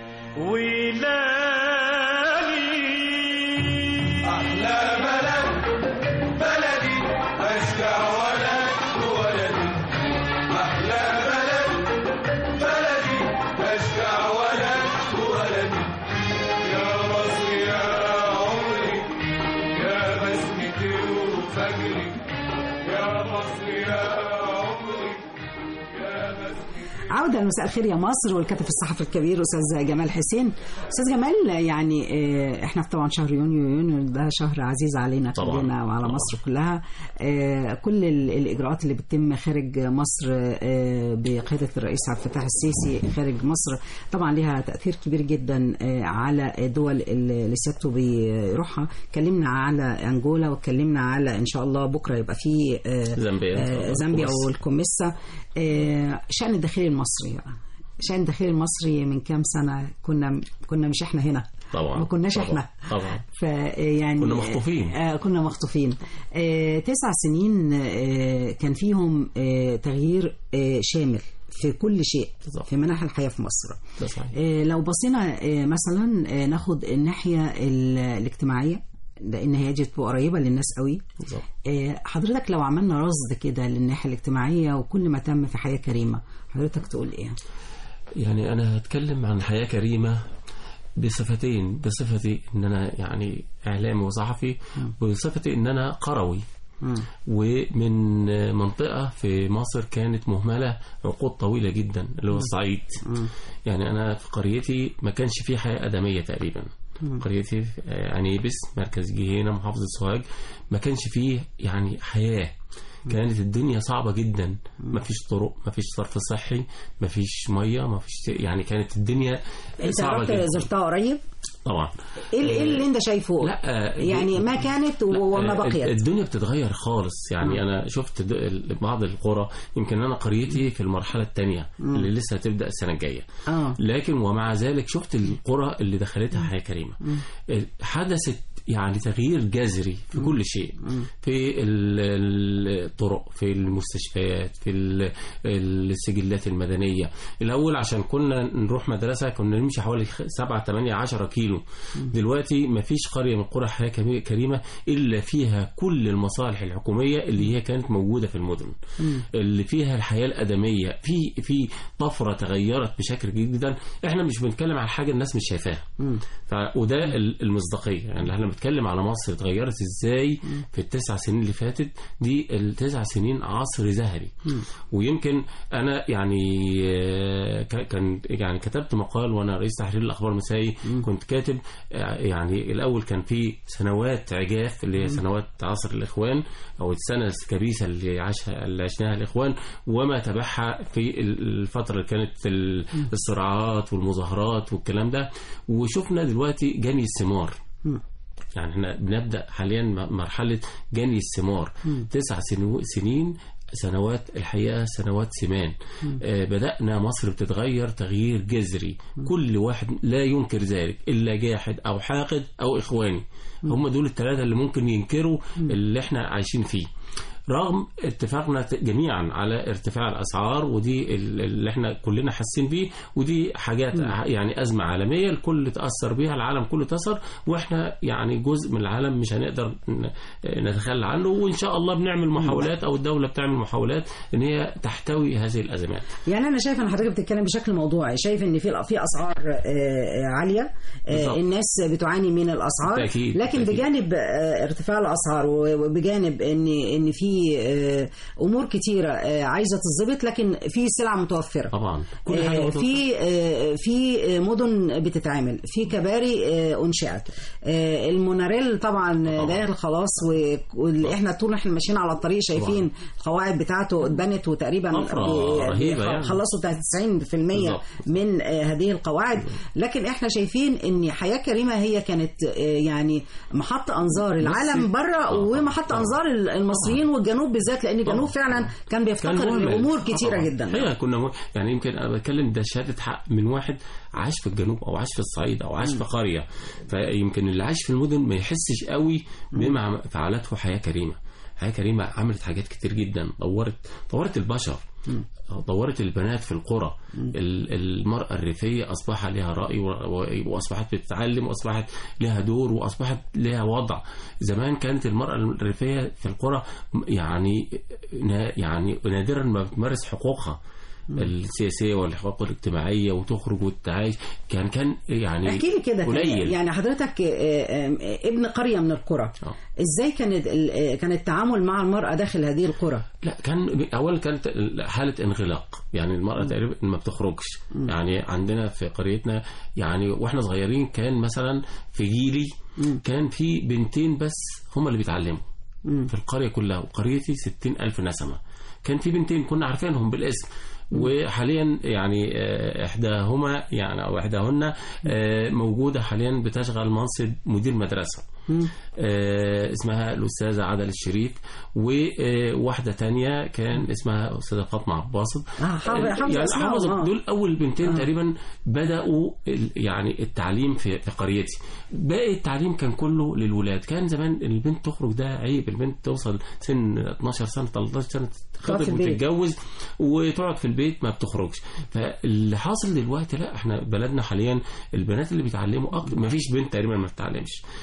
ويلالي أحلى بلد بلدي أشجع ولد ولدي أحلى بلد بلدي أشجع ولد ولدي يا مصر يا عمري يا بسمتي وفجري يا مصر يا عمري يا بسمتي عودة لمساء الخير يا مصر والكاتب الصحفي الكبير أستاذ جمال حسين أستاذ جمال يعني آه، إحنا في طبعا شهر يونيو يونيو ده شهر عزيز علينا طبعاً. كلنا وعلى طبعاً. مصر كلها آه، كل ال- الإجراءات اللي بتتم خارج مصر آه، بقيادة الرئيس عبد الفتاح السيسي خارج مصر طبعا لها تأثير كبير جدا آه، على الدول اللي اللي سيادته بيروحها اتكلمنا على أنجولا واتكلمنا على إن شاء الله بكرة يبقى في آه، زامبيا إن شاء آه، الله. زامبيا كويس. والكوميسا آه، شأن الداخلي المصري بقى شأن الداخلي المصري من كام سنة كنا كنا مش احنا هنا طبعا ما كناش طبعا. احنا طبعا فيعني كنا مخطوفين. آه كنا مخطوفين آه تسع سنين آه كان فيهم آه تغيير آه شامل في كل شيء بالظبط. في مناحي الحياة في مصر ده صحيح آه، لو بصينا آه، مثلا آه، ناخد الناحية ال- الاجتماعية لان هي دي بتبقى قريبه للناس قوي بالظبط آه، حضرتك لو عملنا رصد كده للناحيه الاجتماعيه وكل ما تم في حياه كريمه حضرتك تقول ايه؟ يعني أنا هتكلم عن حياة كريمة بصفتين بصفتي إن أنا يعني إعلامي وصحفي وبصفتي إن أنا قروي ومن منطقة في مصر كانت مهملة عقود طويلة جدا اللي هو الصعيد يعني أنا في قريتي ما كانش فيه حياة آدمية تقريبا قريتي في عنيبس مركز جهينة محافظة سوهاج ما كانش فيه يعني حياة كانت الدنيا صعبة جدا ما فيش طرق ما فيش صرف صحي ما فيش مية ما فيش يعني كانت الدنيا انت صعبة رحت جدا زرتها قريب؟ طبعا ايه ال- إيه اللي انت شايفه؟ لا يعني ما كانت وما آه، بقيت الدنيا بتتغير خالص يعني انا شفت د- ال- بعض القرى يمكن انا قريتي في المرحله الثانيه اللي لسه هتبدا السنه الجايه اه لكن ومع ذلك شفت القرى اللي دخلتها حياه كريمه ال- حدثت يعني تغيير جذري في كل شيء في ال- ال- الطرق في المستشفيات في ال- السجلات المدنيه الاول عشان كنا نروح مدرسه كنا نمشي حوالي 7 8 10 كيلو دلوقتي ما فيش قريه من قرى حياه كمي- كريمه الا فيها كل المصالح الحكوميه اللي هي كانت موجوده في المدن اللي فيها الحياه الادميه في في طفره تغيرت بشكل كبير جدا احنا مش بنتكلم عن حاجه الناس مش شايفاها ف... وده ال- المصداقيه يعني احنا بنتكلم على مصر اتغيرت ازاي في التسع سنين اللي فاتت دي التسع سنين عصر ذهبي ويمكن انا يعني آه، ك- كان يعني كتبت مقال وانا رئيس تحرير الاخبار المسائي كنت كاتب آه، يعني الاول كان في سنوات عجاف اللي هي سنوات عصر الاخوان او السنه الكبيسه اللي عاشها اللي عشناها الاخوان وما تبعها في ال- الفتره اللي كانت ال- الصراعات والمظاهرات والكلام ده وشفنا دلوقتي جني الثمار يعني احنا بنبدا حاليا م- مرحله جني الثمار تسع سنو- سنين سنوات الحقيقه سنوات سمان آه بدانا مصر بتتغير تغيير جذري كل واحد لا ينكر ذلك الا جاحد او حاقد او اخواني هم دول الثلاثه اللي ممكن ينكروا اللي احنا عايشين فيه رغم اتفاقنا ت- جميعا على ارتفاع الاسعار ودي ال- اللي احنا كلنا حاسين بيه ودي حاجات ع- يعني ازمه عالميه الكل تاثر بيها العالم كله تاثر واحنا يعني جزء من العالم مش هنقدر ن- نتخلى عنه وان شاء الله بنعمل محاولات او الدوله بتعمل محاولات ان هي تحتوي هذه الازمات يعني انا شايف ان حضرتك بتتكلم بشكل موضوعي شايف ان في في اسعار آه، عاليه آه، بالظبط. الناس بتعاني من الاسعار بالتأكيد، لكن بالتأكيد. بجانب آه، ارتفاع الاسعار وبجانب ان ان في آه، امور كتيره آه، عايزه تتظبط لكن في سلع متوفره طبعا كل حاجه آه، متوفرة. في آه، في مدن بتتعمل في كباري آه، انشئت آه، المونوريل طبعا داير خلاص واحنا طول احنا ماشيين على الطريق شايفين القواعد بتاعته اتبنت وتقريبا طفرة بي- رهيبة يعني. خلصوا 90% بالظبط. من آه، هذه القواعد لكن احنا شايفين ان حياه كريمه هي كانت آه، يعني محط انظار العالم بره آه، ومحط طبعاً. انظار المصريين والجنوب بالذات لان الجنوب فعلا كان بيفتقر مهمل. لامور آه، كتيره طبعاً. جدا هي كنا مو... يعني يمكن انا بتكلم ده شهاده حق من واحد عاش في الجنوب او عاش في الصعيد او عاش في قريه فيمكن اللي عاش في المدن ما يحسش قوي بما فعلته حياه كريمه حياه كريمه عملت حاجات كتير جدا طورت طورت البشر طورت البنات في القرى ال- المرأة الريفية أصبح لها رأي و- و- وأصبحت بتتعلم وأصبحت لها دور وأصبحت لها وضع زمان كانت المرأة الريفية في القرى يعني نا- يعني نادرا ما بتمارس حقوقها السياسية والحقوق الاجتماعية وتخرج وتعيش كان كان يعني احكي لي كده كان- قليل يعني حضرتك آه، آه، ابن قريه من القرى آه. ازاي كانت ال- آه، كان التعامل مع المراه داخل هذه القرى لا كان اولا كانت حاله انغلاق يعني المراه تقريبا ما بتخرجش يعني عندنا في قريتنا يعني واحنا صغيرين كان مثلا في جيلي كان في بنتين بس هم اللي بيتعلموا في القريه كلها وقريتي ستين ألف نسمه كان في بنتين كنا عارفينهم بالاسم وحاليا يعني آه، احداهما يعني او احداهن آه، موجوده حاليا بتشغل منصب مدير مدرسه آه، اسمها الأستاذة عدل الشريف وواحدة تانية كان اسمها أستاذة فاطمة عباسط آه، حافظ- حافظ يعني أسمائهم، حافظ آه. دول أول بنتين تقريبا بدأوا ال- يعني التعليم في في قريتي باقي التعليم كان كله للولاد كان زمان البنت تخرج ده عيب البنت توصل سن 12 سنة 13 سنة تقعد في تخطب البيت. وتتجوز وتقعد في البيت ما بتخرجش فاللي حاصل دلوقتي لا احنا بلدنا حاليا البنات اللي بيتعلموا اكتر ما فيش بنت تقريبا ما بتتعلمش ما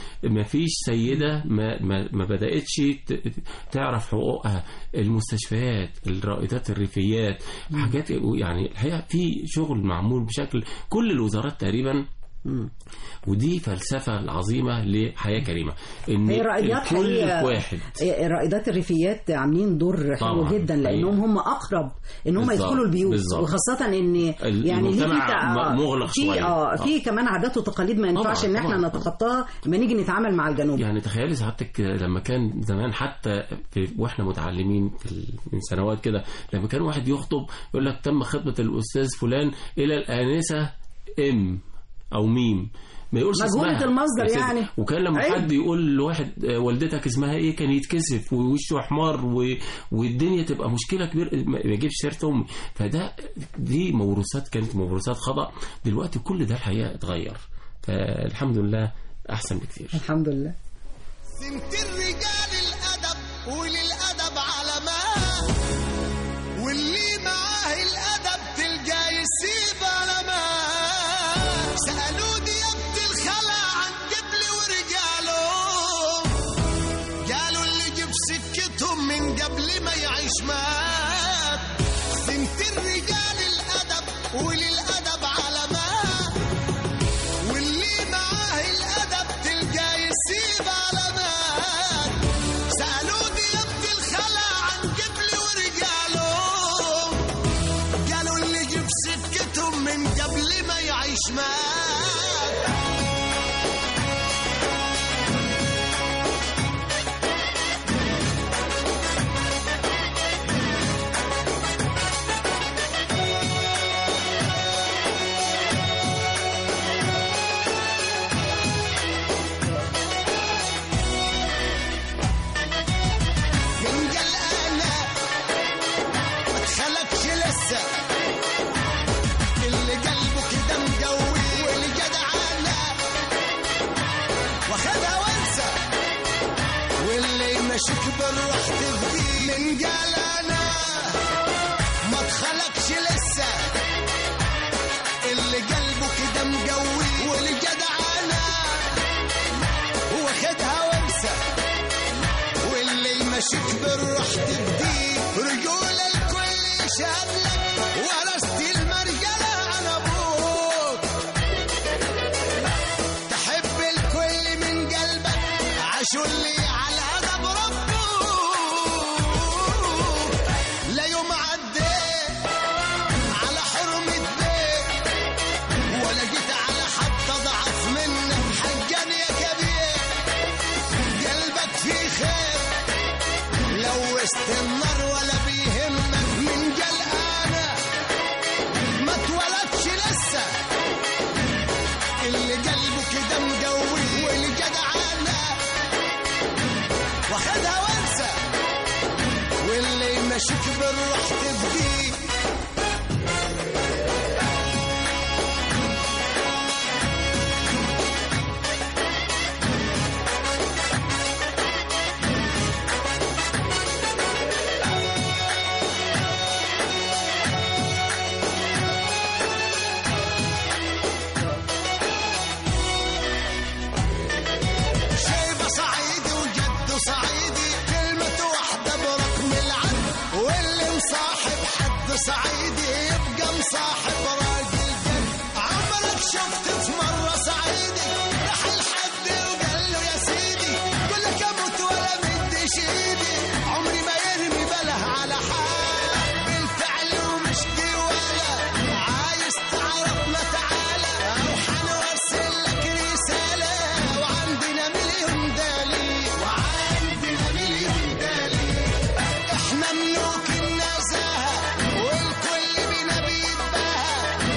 فيش سيده ما ما, ما بداتش ت- تعرف حقوقها المستشفيات الرائدات الريفيات حاجات يعني الحقيقه في شغل معمول بشكل كل الوزارات تقريبا ودي فلسفه العظيمه لحياه كريمه ان هي رائدات الكل حقيقة واحد آه، رائدات الريفيات عاملين دور حلو طبعاً، جدا لانهم هم اقرب ان هم بالظبط، يدخلوا البيوت بالظبط. وخاصه ان يعني ليه المجتمع في تع- م- مغلق في شوية. اه في كمان عادات وتقاليد ما ينفعش طبعاً، ان احنا طبعاً. نتخطاها لما نيجي نتعامل مع الجنوب يعني تخيلي سعادتك لما كان زمان حتى في واحنا متعلمين في ال- من سنوات كده لما كان واحد يخطب يقول لك تم خطبه الاستاذ فلان الى الانسه ام او ميم ما يقولش مجهولة اسمها المصدر يا سيدي. يعني. وكان لما أيوة. حد يقول لواحد آه، والدتك اسمها ايه كان يتكسف ووشه احمر و... والدنيا تبقى مشكله كبيره ما ما يجيبش سيره امي فده دي موروثات كانت موروثات خطا دلوقتي كل ده الحقيقه اتغير فالحمد لله احسن بكثير الحمد لله سمت الرجال الأدب وللأدب علامات واللي معاه الأدب تلقاه يسيب علامات سألوا ديابة الخلا عن جبل ورجاله قالوا اللي جيب سكتهم من قبل ما يعيش مات سمت الرجال الأدب وللأدب علامات واللي معاه الأدب تلقاه يسيب علامات سألوا ديابة الخلا عن جبل ورجاله قالوا اللي جيب سكتهم من قبل ما يعيش مات من قلقانة ما اتخلقش لسه اللي قلبه كده مقوي واللي جدعانة واخدها وانسى واللي ماشيك بالروح تفديه من قلقانة ما اتخلقش لسه اللي قلبه كده مقوي واللي جدعانة واخدها وانسى واللي يمشيك بالروح تبديه رجول الكل شاملك ورثت المرجلة عن أبوك تحب الكل من قلبك عاشوا اللي على هدب ربك لا يوم عديت على حرمة بيت ولا جيت على حد ضعف منك حقا يا كبير قلبك فيه خير لو النار ولا بيهمك من قلقانة ما اتولدش لسه اللي قلبه كده مقوي واللي جدعانة واخدها وانسى واللي ماشيك بالروح تفديه شيبة صعيدي وجد صعيدي كلمة واحدة برقم العد واللي مصاحب حد صعيدي يبقى مصاحب راجل جد عمرك شفت في مرة صعيدي راح لحد وقال له يا سيدي قول لك اموت ولا مديش ايدي عمري ما يرمي بله على حال بالفعل ومش دي ولا عايز تعرفنا تعالى او حنرسل لك رسالة وعندنا مليون دليل وعندنا مليون دليل احنا ملوك النزاهة والكل بينا بيتباهى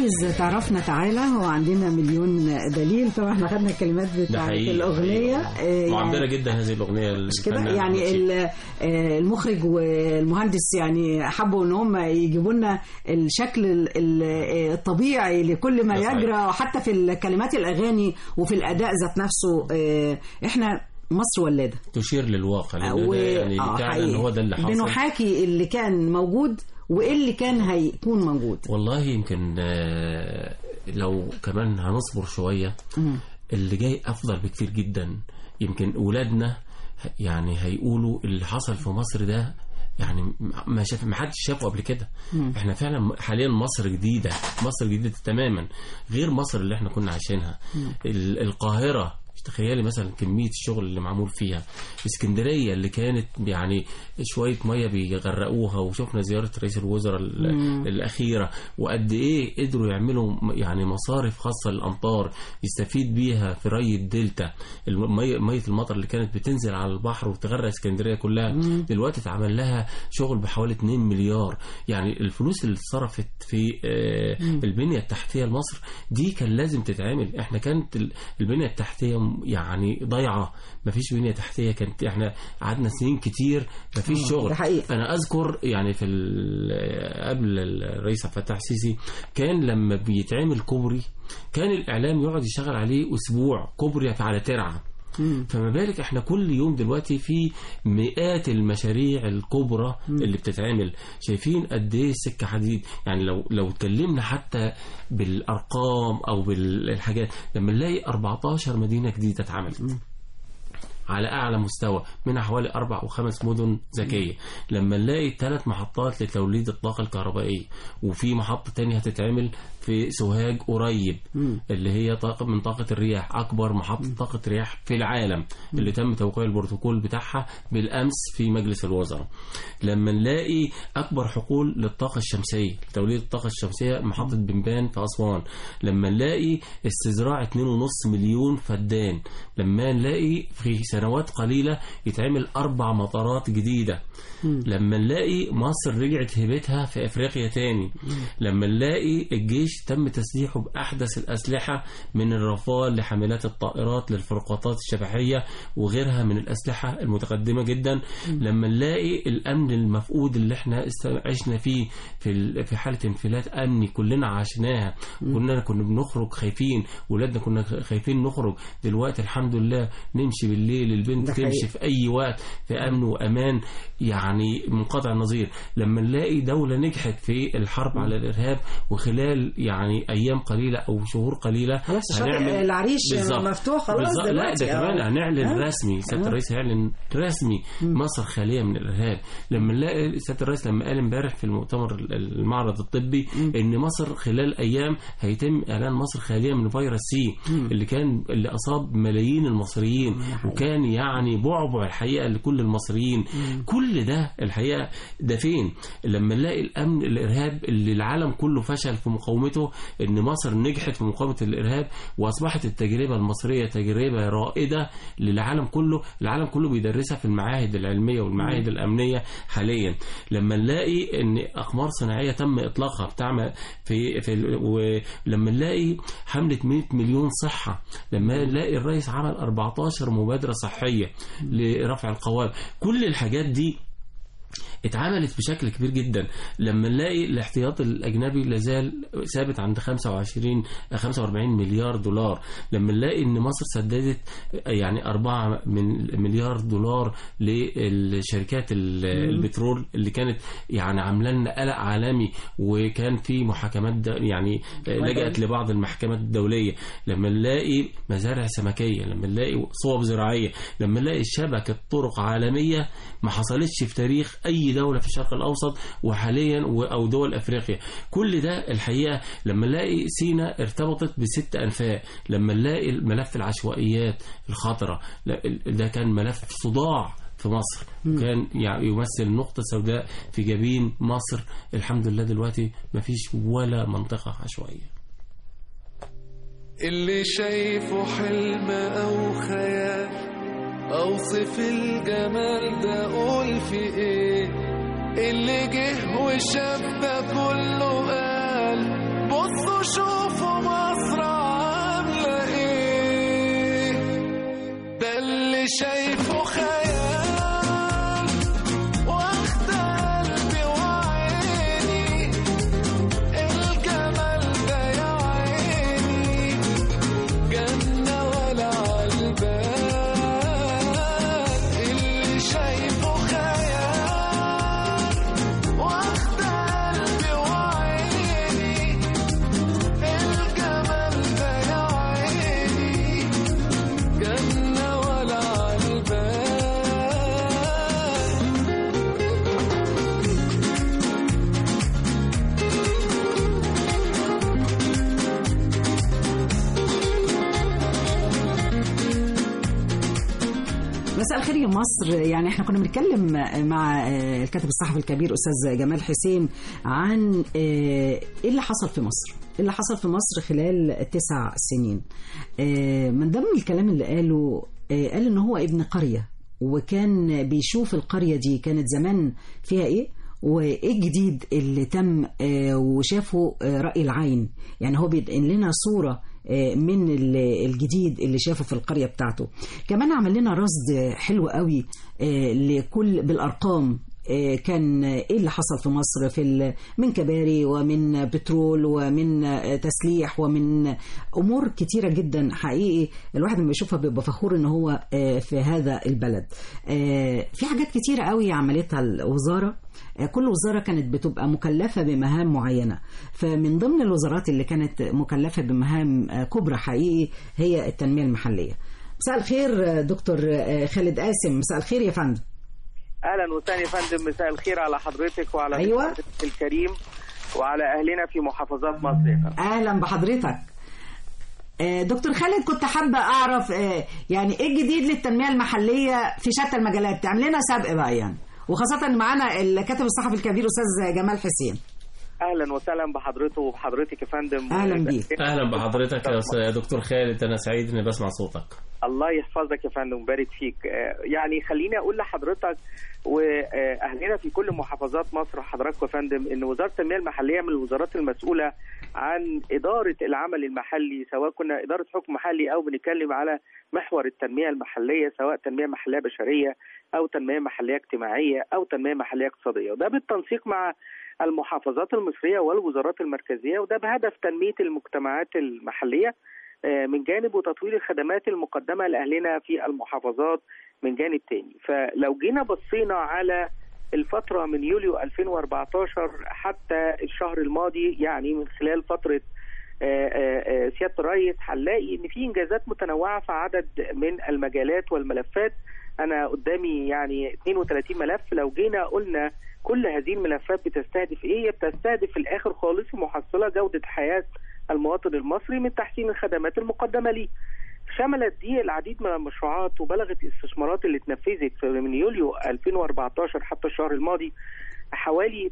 عايز تعرفنا تعالى هو عندنا مليون دليل طبعا احنا خدنا الكلمات ده بتاعت حقيقي الأغنية آه، معبرة جدا هذه الأغنية مش كده يعني ال- آه، المخرج والمهندس يعني حبوا ان هم يجيبوا لنا الشكل ال- ال- آه، الطبيعي لكل ما ده صحيح. يجرى وحتى في الكلمات الاغاني وفي الاداء ذات نفسه آه، احنا مصر ولاده تشير للواقع لأن و- ده يعني آه، فعلا حقيقي. هو ده اللي حصل بنحاكي اللي كان موجود وايه اللي كان هيكون موجود والله يمكن آه، لو كمان هنصبر شوية مم. اللي جاي أفضل بكتير جدا يمكن أولادنا يعني هيقولوا اللي حصل في مصر ده يعني ما شاف ما حدش شافه قبل كده مم. احنا فعلا حاليا مصر جديده مصر جديده تماما غير مصر اللي احنا كنا عايشينها ال- القاهره تخيلي مثلا كمية الشغل اللي معمول فيها اسكندرية اللي كانت يعني شوية مية بيغرقوها وشفنا زيارة رئيس الوزراء ال- مم. الأخيرة وقد إيه قدروا يعملوا م- يعني مصارف خاصة للأمطار يستفيد بيها في ري الدلتا المية مية المطر اللي كانت بتنزل على البحر وتغرق اسكندرية كلها دلوقتي اتعمل لها شغل بحوالي 2 مليار يعني الفلوس اللي اتصرفت في آه، مم. البنية التحتية لمصر دي كان لازم تتعمل احنا كانت ال- البنية التحتية م- يعني ضايعة مفيش بنية تحتية كانت احنا قعدنا سنين كتير مفيش آه، شغل ده حقيقي. انا اذكر يعني في ال- قبل الرئيس عبد الفتاح السيسي كان لما بيتعمل كوبري كان الاعلام يقعد يشتغل عليه اسبوع كوبري على ترعه فما بالك احنا كل يوم دلوقتي في مئات المشاريع الكبرى اللي بتتعمل شايفين قد ايه السكه حديد يعني لو لو اتكلمنا حتى بالارقام او بالحاجات لما نلاقي 14 مدينه جديده اتعملت على اعلى مستوى منها حوالي اربع او خمس مدن ذكيه لما نلاقي ثلاث محطات لتوليد الطاقه الكهربائيه وفي محطه تانية هتتعمل في سوهاج قريب اللي هي طاقه من طاقه الرياح اكبر محطه طاقه رياح في العالم اللي تم توقيع البروتوكول بتاعها بالامس في مجلس الوزراء لما نلاقي اكبر حقول للطاقه الشمسيه لتوليد الطاقه الشمسيه محطه بنبان في اسوان لما نلاقي استزراع 2.5 مليون فدان لما نلاقي في سنوات قليله يتعمل اربع مطارات جديده لما نلاقي مصر رجعت هيبتها في افريقيا تاني لما نلاقي الجيش تم تسليحه باحدث الاسلحه من الرافال لحاملات الطائرات للفرقاطات الشبحيه وغيرها من الاسلحه المتقدمه جدا لما نلاقي الامن المفقود اللي احنا است- عشنا فيه في ال- في حاله انفلات امني كلنا عشناها كنا كنا بنخرج خايفين ولادنا كنا خايفين نخرج دلوقتي الحمد لله نمشي بالليل البنت ده تمشي حقيقي. في اي وقت في امن وامان يعني منقطع النظير لما نلاقي دوله نجحت في الحرب على الارهاب وخلال يعني ايام قليله او شهور قليله خلاص شاطئ العريش بالظبط. مفتوح خلاص بالظبط. لا دلوقتي. ده كمان آه. هنعلن آه. رسمي سياده آه. الرئيس هيعلن رسمي مصر خاليه من الارهاب لما نلاقي سياده الرئيس لما قال امبارح في المؤتمر المعرض الطبي ان مصر خلال ايام هيتم اعلان مصر خاليه من فيروس سي اللي كان اللي اصاب ملايين المصريين وكان يعني بعبع الحقيقه لكل المصريين كل ده الحقيقه ده فين لما نلاقي الامن الارهاب اللي العالم كله فشل في مقاومته ان مصر نجحت في مقاومه الارهاب واصبحت التجربه المصريه تجربه رائده للعالم كله العالم كله بيدرسها في المعاهد العلميه والمعاهد الامنيه حاليا لما نلاقي ان اقمار صناعيه تم اطلاقها بتعمل في في ال- ولما نلاقي حمله 100 مليون صحه لما نلاقي الرئيس عمل 14 مبادره صحيه لرفع القوائم كل الحاجات دي اتعملت بشكل كبير جدا لما نلاقي الاحتياط الاجنبي لازال ثابت عند 25 45 مليار دولار لما نلاقي ان مصر سددت يعني 4 من مليار دولار للشركات ال- البترول اللي كانت يعني عامله لنا قلق عالمي وكان في محاكمات د- يعني لجأت لبعض المحكمات الدوليه لما نلاقي مزارع سمكيه لما نلاقي صوب زراعيه لما نلاقي شبكه طرق عالميه ما حصلتش في تاريخ اي دوله في الشرق الاوسط وحاليا و- او دول افريقيا كل ده الحقيقه لما نلاقي سينا ارتبطت بست انفاق لما نلاقي ملف العشوائيات الخطره لا، ال- ده كان ملف صداع في مصر كان يعني يمثل نقطة سوداء في جبين مصر الحمد لله دلوقتي مفيش ولا منطقة عشوائية اللي شايفه حلم أو خيال أوصف الجمال ده أقول في إيه اللي جه وشاف ده كله قال بصوا شوفوا مصر عاملة ايه ده اللي شايفه خيال واخد قلبي وعيني الجمال ده يا عيني جنة ولا عالبال اللي شايفه خيال واخد قلبي وعيني الجمال ده يا عيني جنة ولا عالبال مساء الخير يا مصر يعني احنا كنا بنتكلم مع آه، الكاتب الصحفي الكبير استاذ جمال حسين عن آه، ايه اللي حصل في مصر ايه اللي حصل في مصر خلال تسع سنين آه، من ضمن الكلام اللي قاله آه، قال ان هو ابن قرية وكان بيشوف القرية دي كانت زمان فيها ايه وايه الجديد اللي تم آه، وشافه آه، رأي العين يعني هو بينقل لنا صورة آه، من ال- الجديد اللي شافه في القرية بتاعته كمان عمل لنا رصد حلو قوي آه، لكل بالأرقام آه، كان ايه اللي حصل في مصر في ال- من كباري ومن بترول ومن آه، تسليح ومن امور كتيره جدا حقيقي الواحد لما يشوفها بيبقى فخور ان هو آه، في هذا البلد آه، في حاجات كتيره قوي عملتها الوزاره آه، كل وزاره كانت بتبقى مكلفه بمهام معينه فمن ضمن الوزارات اللي كانت مكلفه بمهام آه، كبرى حقيقي هي التنميه المحليه مساء الخير آه، دكتور آه، خالد قاسم مساء الخير يا فندم اهلا وسهلا يا فندم مساء الخير على حضرتك وعلى أيوة. حضرتك الكريم وعلى اهلنا في محافظات مصر يا فندم اهلا بحضرتك آه، دكتور خالد كنت حابه اعرف آه، يعني ايه الجديد للتنميه المحليه في شتى المجالات تعمل لنا سبق بقى يعني وخاصه إن معانا الكاتب الصحفي الكبير استاذ جمال حسين اهلا وسهلا بحضرته وبحضرتك يا فندم أهلا بيك. اهلا بحضرتك يا أستاذ- يا دكتور خالد انا سعيد اني بسمع صوتك الله يحفظك يا فندم ويبارك فيك آه، يعني خليني اقول لحضرتك واهلنا في كل محافظات مصر وحضراتكم يا فندم ان وزاره التنميه المحليه من الوزارات المسؤوله عن اداره العمل المحلي سواء كنا اداره حكم محلي او بنتكلم على محور التنميه المحليه سواء تنميه محليه بشريه او تنميه محليه اجتماعيه او تنميه محليه اقتصاديه وده بالتنسيق مع المحافظات المصريه والوزارات المركزيه وده بهدف تنميه المجتمعات المحليه آه، من جانب وتطوير الخدمات المقدمه لاهلنا في المحافظات من جانب تاني فلو جينا بصينا على الفتره من يوليو 2014 حتى الشهر الماضي يعني من خلال فتره آه، آه، آه، سياده الرئيس هنلاقي ان في انجازات متنوعه في عدد من المجالات والملفات انا قدامي يعني 32 ملف لو جينا قلنا كل هذه الملفات بتستهدف ايه هي بتستهدف في الاخر خالص محصله جوده حياه المواطن المصري من تحسين الخدمات المقدمه ليه شملت دي العديد من المشروعات وبلغت الاستثمارات اللي اتنفذت في- من يوليو 2014 حتى الشهر الماضي حوالي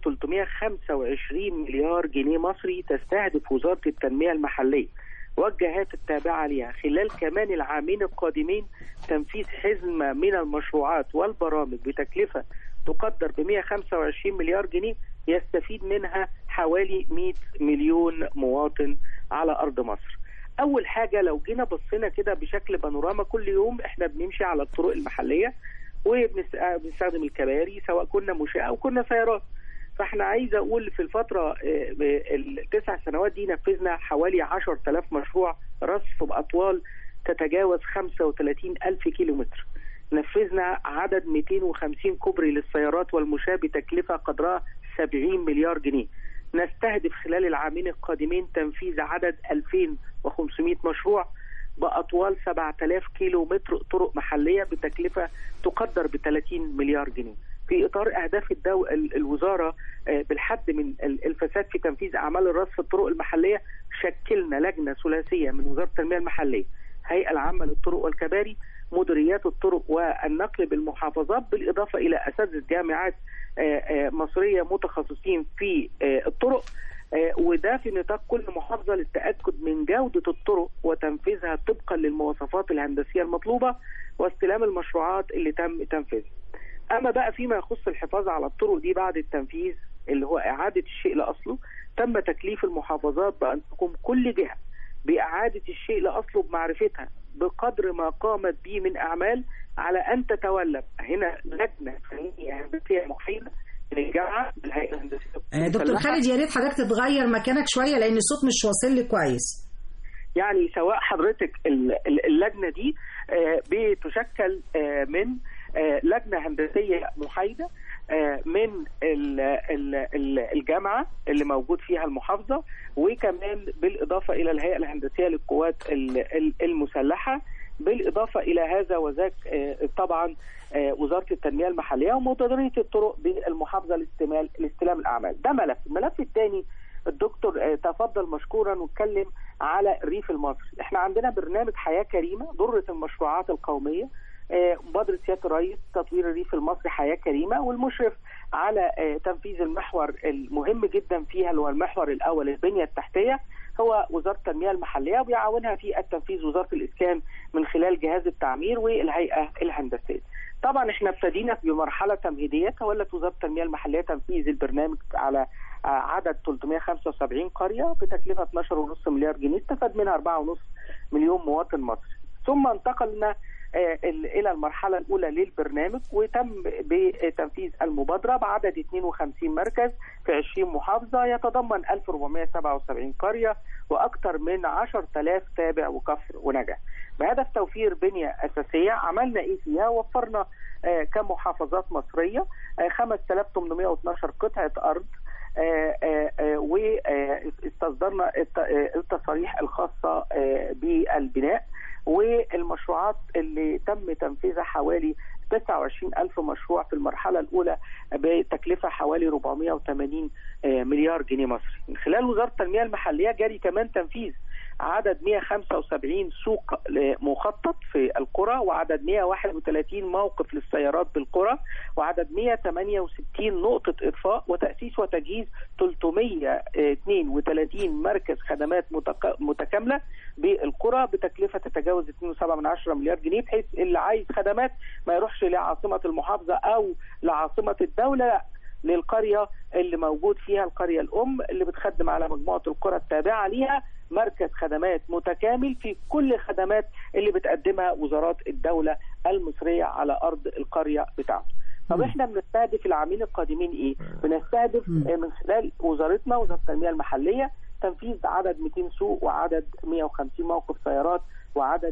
325 مليار جنيه مصري تستهدف وزارة التنمية المحلية والجهات التابعة لها خلال كمان العامين القادمين تنفيذ حزمة من المشروعات والبرامج بتكلفة تقدر ب 125 مليار جنيه يستفيد منها حوالي 100 مليون مواطن على أرض مصر أول حاجة لو جينا بصينا كده بشكل بانوراما كل يوم احنا بنمشي على الطرق المحلية وبنستخدم الكباري سواء كنا مشاة أو كنا سيارات فاحنا عايز اقول في الفتره آه، التسع سنوات دي نفذنا حوالي 10000 مشروع رصف باطوال تتجاوز 35 الف كيلو متر نفذنا عدد 250 كوبري للسيارات والمشاة بتكلفه قدرها 70 مليار جنيه نستهدف خلال العامين القادمين تنفيذ عدد 2500 مشروع بأطوال 7000 كيلو متر طرق محلية بتكلفة تقدر ب 30 مليار جنيه في إطار أهداف الدو... ال- الوزارة آه، بالحد من ال- الفساد في تنفيذ أعمال الرصف في الطرق المحلية شكلنا لجنة ثلاثية من وزارة التنمية المحلية هيئة العامة للطرق والكباري مديريات الطرق والنقل بالمحافظات بالإضافة إلى أساتذة جامعات آه، آه، مصرية متخصصين في آه، الطرق آه، وده في نطاق كل محافظة للتأكد من جودة الطرق وتنفيذها طبقا للمواصفات الهندسية المطلوبة واستلام المشروعات اللي تم تنفيذها أما بقى فيما يخص الحفاظ على الطرق دي بعد التنفيذ اللي هو اعاده الشيء لاصله تم تكليف المحافظات بان تقوم كل جهه باعاده الشيء لاصله بمعرفتها بقدر ما قامت به من اعمال على ان تتولى هنا لجنه فنيه هندسيه محايده من الجامعه بالهيئه الهندسيه آه، دكتور المسلحة. خالد يا ريت حضرتك تتغير مكانك شويه لان الصوت مش واصل لي كويس يعني سواء حضرتك ال- ال- اللجنه دي آه، بتشكل آه، من آه، لجنه هندسيه محايده آه، من ال- ال- ال- الجامعه اللي موجود فيها المحافظه وكمان بالاضافه الى الهيئه الهندسيه للقوات ال- ال- المسلحه بالاضافه الى هذا وذاك آه، طبعا آه، وزاره التنميه المحليه ومديريه الطرق بالمحافظه لاستمال لاستلام الاعمال ده ملف الملف الثاني الدكتور آه، تفضل مشكورا واتكلم على الريف المصري احنا عندنا برنامج حياه كريمه ضره المشروعات القوميه آه، مبادره سياده الرئيس تطوير الريف المصري حياه كريمه والمشرف على آه، تنفيذ المحور المهم جدا فيها اللي هو المحور الاول البنيه التحتيه هو وزاره التنميه المحليه وبيعاونها في التنفيذ وزاره الاسكان من خلال جهاز التعمير والهيئه الهندسيه. طبعا احنا ابتدينا بمرحله تمهيديه تولت وزاره التنميه المحليه تنفيذ البرنامج على آه، عدد 375 قريه بتكلفه 12.5 مليار جنيه استفاد منها 4.5 مليون مواطن مصري ثم انتقلنا آه، ال- الى المرحله الاولى للبرنامج وتم بتنفيذ المبادره بعدد 52 مركز في 20 محافظه يتضمن 1477 قريه واكثر من 10000 تابع وكفر ونجع بهدف توفير بنيه اساسيه عملنا ايه فيها وفرنا آه، كمحافظات مصريه آه، 5812 قطعه ارض واستصدرنا التصاريح الخاصه آه، بالبناء والمشروعات اللي تم تنفيذها حوالي 29 ألف مشروع في المرحلة الأولى بتكلفة حوالي 480 آه، مليار جنيه مصري من خلال وزارة التنمية المحلية جاري كمان تنفيذ عدد 175 سوق مخطط في القرى وعدد 131 موقف للسيارات بالقرى وعدد 168 نقطة إطفاء وتأسيس وتجهيز 332 مركز خدمات متك- متكاملة بالقرى بتكلفة تتجاوز 2.7 مليار جنيه بحيث اللي عايز خدمات ما يروحش لعاصمة المحافظة أو لعاصمة الدولة لا للقرية اللي موجود فيها القرية الأم اللي بتخدم على مجموعة القرى التابعة ليها مركز خدمات متكامل في كل خدمات اللي بتقدمها وزارات الدولة المصرية على أرض القرية بتاعته طب احنا بنستهدف العامين القادمين ايه؟ بنستهدف آه، من خلال وزارتنا وزاره التنميه المحليه تنفيذ عدد 200 سوق وعدد 150 موقف سيارات وعدد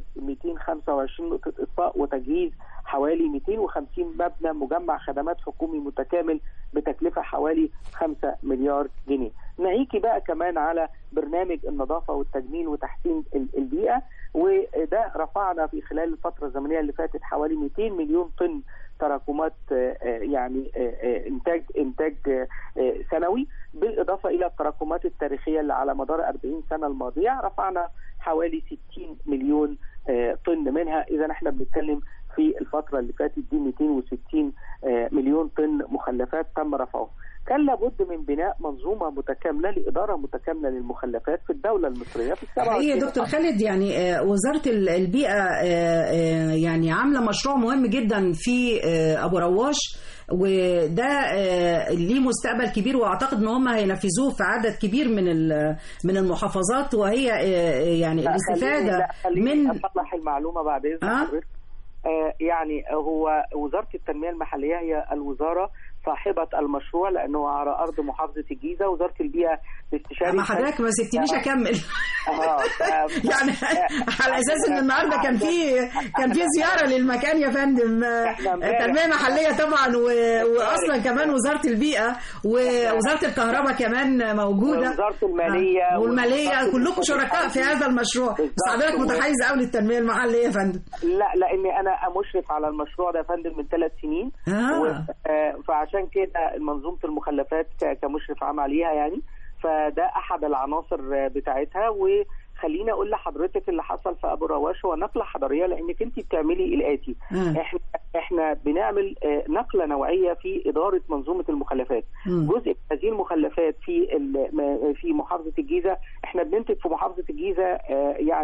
225 نقطه اطفاء وتجهيز حوالي 250 مبنى مجمع خدمات حكومي متكامل بتكلفه حوالي 5 مليار جنيه. ناهيكي بقى كمان على برنامج النظافه والتجميل وتحسين ال- البيئه وده رفعنا في خلال الفتره الزمنيه اللي فاتت حوالي 200 مليون طن تراكمات آه، آه، يعني آه، آه، انتاج انتاج آه، آه، سنوي بالاضافه الى التراكمات التاريخيه اللي على مدار 40 سنه الماضيه رفعنا حوالي 60 مليون آه، طن منها اذا احنا بنتكلم في الفتره اللي فاتت دي 260 آه، مليون طن مخلفات تم رفعها كان لابد من بناء منظومه متكامله لاداره متكامله للمخلفات في الدوله المصريه في السبعة حقيقي يا وعشرين دكتور خالد يعني آه، وزارة ال- البيئة آه، آه، يعني عاملة مشروع مهم جدا في آه، أبو رواش وده آه، ليه مستقبل كبير واعتقد ان هم هينفذوه في عدد كبير من ال- من المحافظات وهي آه، يعني لا، الاستفاده خليني- لا، خليني من اصلح المعلومه بعد اذن آه؟ حضرتك آه يعني هو وزاره التنميه المحليه هي الوزاره صاحبه المشروع لانه على ارض محافظه الجيزه وزاره البيئه الاستشاري ما حضرتك ما سبتنيش اكمل اه يعني على اساس ان النهارده كان في كان في زياره للمكان يا فندم التنميه المحليه طبعا و- واصلا كمان وزاره البيئه ووزاره الكهرباء كمان موجوده ووزاره الماليه آه، والماليه ووزارة كلكم شركاء في هذا المشروع بس بالظبط. حضرتك متحيز قوي للتنميه المحليه يا فندم لا لاني انا مشرف على المشروع ده يا فندم من ثلاث سنين آه. و- آه، فعشان كده منظومه المخلفات ك- كمشرف عام عليها يعني فده احد العناصر آه، بتاعتها وخليني اقول لحضرتك اللي حصل في ابو رواش هو نقله حضاريه لانك انت بتعملي الاتي مم. احنا احنا بنعمل آه، نقله نوعيه في اداره منظومه المخلفات مم. جزء من هذه المخلفات في ال- ما- في محافظه الجيزه احنا بننتج في محافظه الجيزه آه، يعني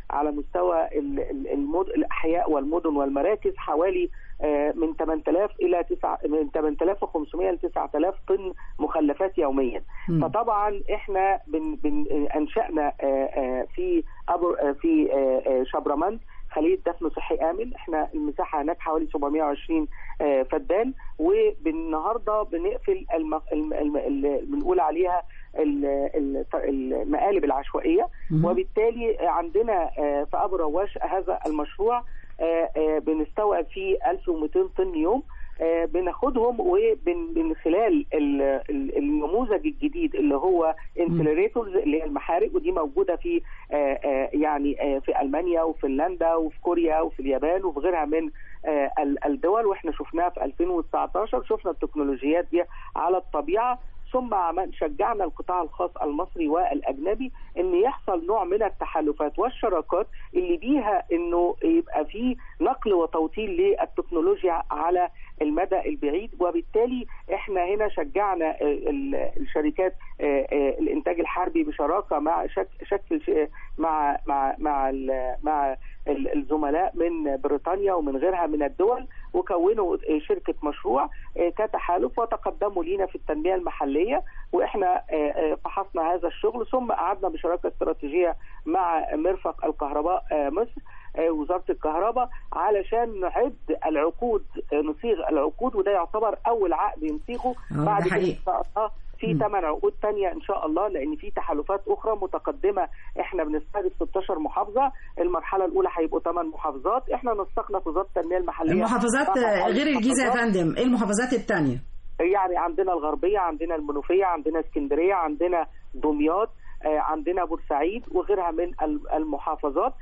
على مستوى ال- ال- المد... الاحياء والمدن والمراكز حوالي آه، من 8000 الى 9 من 8500 ل 9000 طن مخلفات يوميا مم. فطبعا احنا بن بن انشانا آه، آه، في أبو آه، في آه، آه، شبرمنت خليه دفن صحي امن احنا المساحه هناك حوالي 720 آه، فدان وبالنهارده بنقفل الم... الم... الم... اللي بنقول عليها ال- ال- المقالب العشوائيه مم. وبالتالي عندنا آه، في ابو رواش هذا المشروع آه، آه، بنستوعب فيه 1200 طن يوم آه، بناخدهم ومن خلال ال- ال- النموذج الجديد اللي هو انسلريتورز اللي هي المحارق ودي موجوده في آه، آه، يعني آه، في المانيا وفنلندا وفي كوريا وفي اليابان وفي غيرها من آه، ال- الدول واحنا شفناها في 2019 شفنا التكنولوجيات دي على الطبيعه ثم عمل- شجعنا القطاع الخاص المصري والاجنبي ان يحصل نوع من التحالفات والشراكات اللي بيها انه يبقى في نقل وتوطين للتكنولوجيا على المدى البعيد وبالتالي احنا هنا شجعنا آه، ال- الشركات آه، آه، الانتاج الحربي بشراكه مع شك- شكل ش- مع مع مع ال- مع ال- الزملاء من بريطانيا ومن غيرها من الدول وكونوا آه، شركه مشروع آه، كتحالف وتقدموا لينا في التنميه المحليه واحنا آه، آه، فحصنا هذا الشغل ثم قعدنا بشراكه استراتيجيه مع مرفق الكهرباء آه، مصر آه، وزاره الكهرباء علشان نعد العقود آه، نصيغ العقود وده يعتبر اول عقد ينصيغه آه، بعد ده كده حقيقي. ان شاء الله في مم. ثمان عقود تانية ان شاء الله لان في تحالفات اخرى متقدمه احنا بنستهدف 16 محافظه المرحله الاولى هيبقوا 8 محافظات احنا نسقنا في وزاره التنميه المحليه المحافظات طبعاً غير الجيزه يا المحافظات. فندم ايه المحافظات الثانيه يعني عندنا الغربيه عندنا المنوفيه عندنا اسكندريه عندنا دمياط آه، عندنا بورسعيد وغيرها من ال- المحافظات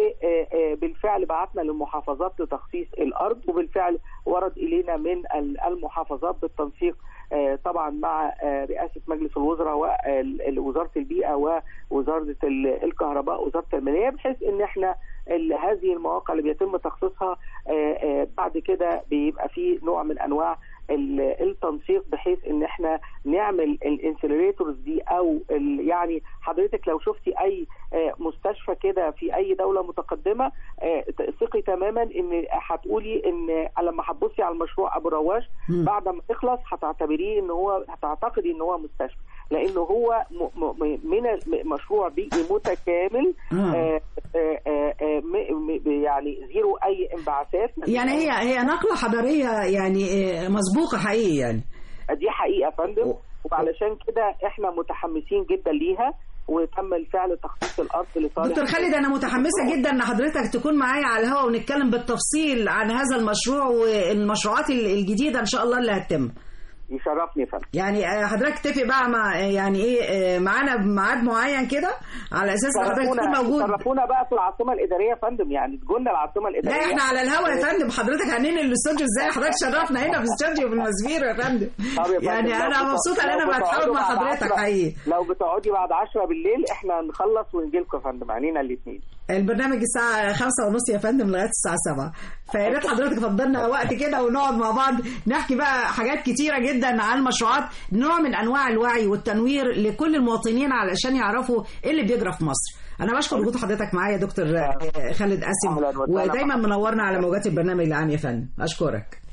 وبالفعل بعتنا للمحافظات لتخصيص الارض وبالفعل ورد الينا من ال- المحافظات بالتنسيق آه، طبعا مع آه، رئاسه مجلس الوزراء ووزاره البيئه ووزاره ال- الكهرباء وزاره الماليه بحيث ان احنا ال- هذه المواقع اللي بيتم تخصيصها آه، آه، بعد كده بيبقى في نوع من انواع ال- التنسيق بحيث ان احنا نعمل الانسلريتورز دي او ال- يعني حضرتك لو شفتي اي آه، مستشفى كده في اي دوله متقدمه آه، ثقي تماما ان هتقولي ان لما هتبصي على المشروع ابو رواش مم. بعد ما يخلص هتعتبريه ان هو هتعتقدي ان هو مستشفى لانه هو م- م- من ال- مشروع بيئي متكامل آه. آه، آه، آه، آه، م- م- يعني زيرو اي انبعاثات يعني هي هي نقله حضاريه يعني آه، مسبوقه حقيقي يعني دي حقيقه يا فندم وعلشان كده احنا متحمسين جدا ليها وتم الفعل تخصيص الارض لصالح دكتور خالد انا متحمسه جدا ان حضرتك تكون معايا على الهواء ونتكلم بالتفصيل عن هذا المشروع والمشروعات الجديده ان شاء الله اللي هتتم يشرفني يا فندم يعني آه، حضرتك تتفق بقى مع آه، يعني ايه آه، معانا بميعاد معين كده على اساس ان حضرتك تكون شرفونا موجود شرفونا بقى في العاصمه الاداريه يا فندم يعني تقولنا العاصمه لا الاداريه احنا على الهوا يا فندم حضرتك هننقل الاستوديو ازاي حضرتك شرفنا هنا في استوديو في المسبير يا فندم طب يا فندم، يعني لو انا بتقعدوا- مبسوطه ان انا لو بتحاول بتقعدوا مع بعد حضرتك 10 حقيقي لو بتقعدي بعد 10 بالليل احنا نخلص ونجي لكم يا فندم عينينا الاثنين البرنامج الساعة خمسة ونص يا فندم لغاية الساعة سبعة فيا ريت حضرتك فضلنا وقت كده ونقعد مع بعض نحكي بقى حاجات كتيرة جدا عن المشروعات نوع من أنواع الوعي والتنوير لكل المواطنين علشان يعرفوا إيه اللي بيجرى في مصر أنا بشكر وجود حضرتك معايا يا دكتور آه، خالد قاسم ودايما منورنا على موجات البرنامج العام يا فندم أشكرك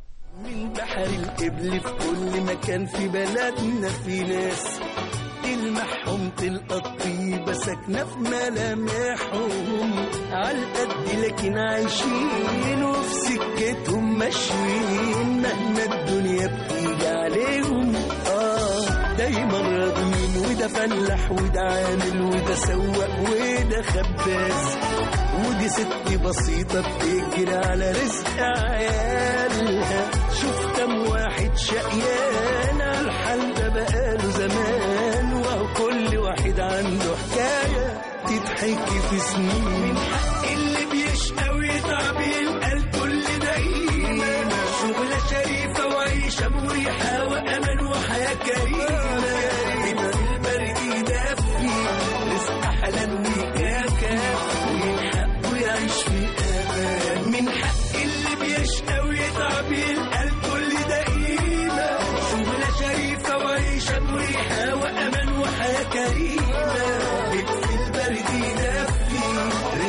من بحر القبل في كل مكان في بلدنا في ناس تلمحهم تلقى الطيبة ساكنة في ملامحهم عالقد لكن عايشين وفي سكتهم ماشيين مهما الدنيا بتيجي عليهم اه دايما راضيين وده فلاح وده عامل وده سواق وده خباز ودي ست بسيطة بتجري على رزق عيالها شوف كم واحد شقيان على الحال ده بقاله زمان وهو كل واحد عنده حكاية تتحكي في سنين من حق اللي بيشقى ويتعب يلقى الكل دايما شغلة شريفة وعيشة مريحة وأمان وحياة كريمة هنا في البرد يدفي رزق حلال ويكافى ومن حقه يعيش في أمان من حق اللي بيشقى ويتعب يلقى الكل دقيقة شغلة شريفة وعيشة مريحة وأمان وحياة كريمة بيت في البرد يدفي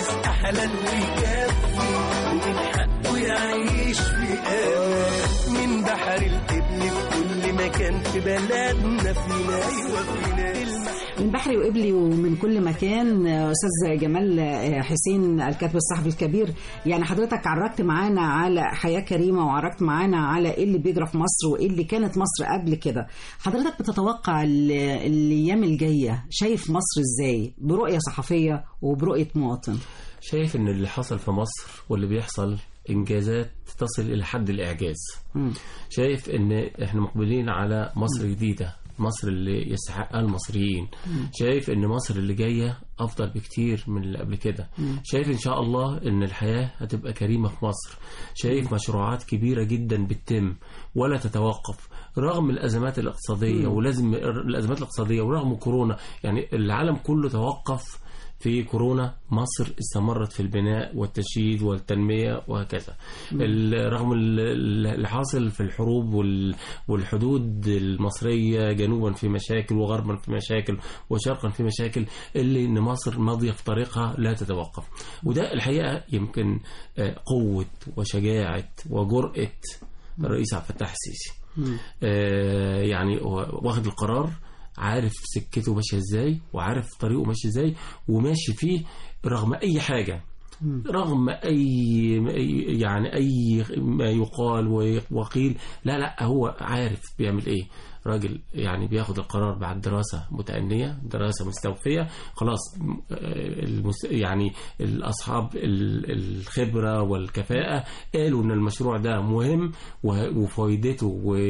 حلال ويكفي ومن حقه يعيش في امان من بحر الابن في كل مكان في بلدنا في ناس ايوه في ناس من بحري وقبلي ومن كل مكان آه، استاذ جمال آه، حسين الكاتب الصحفي الكبير يعني حضرتك عرجت معانا على حياه كريمه وعرجت معانا على ايه اللي بيجرى في مصر وايه اللي كانت مصر قبل كده حضرتك بتتوقع ال- الايام الجايه شايف مصر ازاي برؤيه صحفيه وبرؤيه مواطن شايف ان اللي حصل في مصر واللي بيحصل انجازات تصل الى حد الاعجاز مم. شايف ان احنا مقبلين على مصر جديده مصر اللي يستحقها المصريين مم. شايف ان مصر اللي جايه افضل بكتير من اللي قبل كده مم. شايف ان شاء الله ان الحياه هتبقى كريمه في مصر شايف مشروعات كبيره جدا بتتم ولا تتوقف رغم الازمات الاقتصاديه مم. ولازم الازمات الاقتصاديه ورغم كورونا يعني العالم كله توقف في كورونا مصر استمرت في البناء والتشييد والتنمية وهكذا مم. ال- رغم ال- ال- اللي حاصل في الحروب وال- والحدود المصرية جنوبا في مشاكل وغربا في مشاكل وشرقا في مشاكل اللي ان مصر ماضية في طريقها لا تتوقف وده الحقيقة يمكن آه، قوة وشجاعة وجرأة الرئيس عبد الفتاح السيسي آه، يعني هو واخد القرار عارف سكته ماشيه ازاي وعارف طريقه ماشي ازاي وماشي فيه رغم اي حاجه رغم اي أي- يعني اي ما يقال وي- وقيل لا لا هو عارف بيعمل ايه راجل يعني بياخد القرار بعد دراسة متأنية دراسة مستوفية خلاص م- آه، المس- يعني الأصحاب ال- الخبرة والكفاءة قالوا إن المشروع ده مهم وه- وفايدته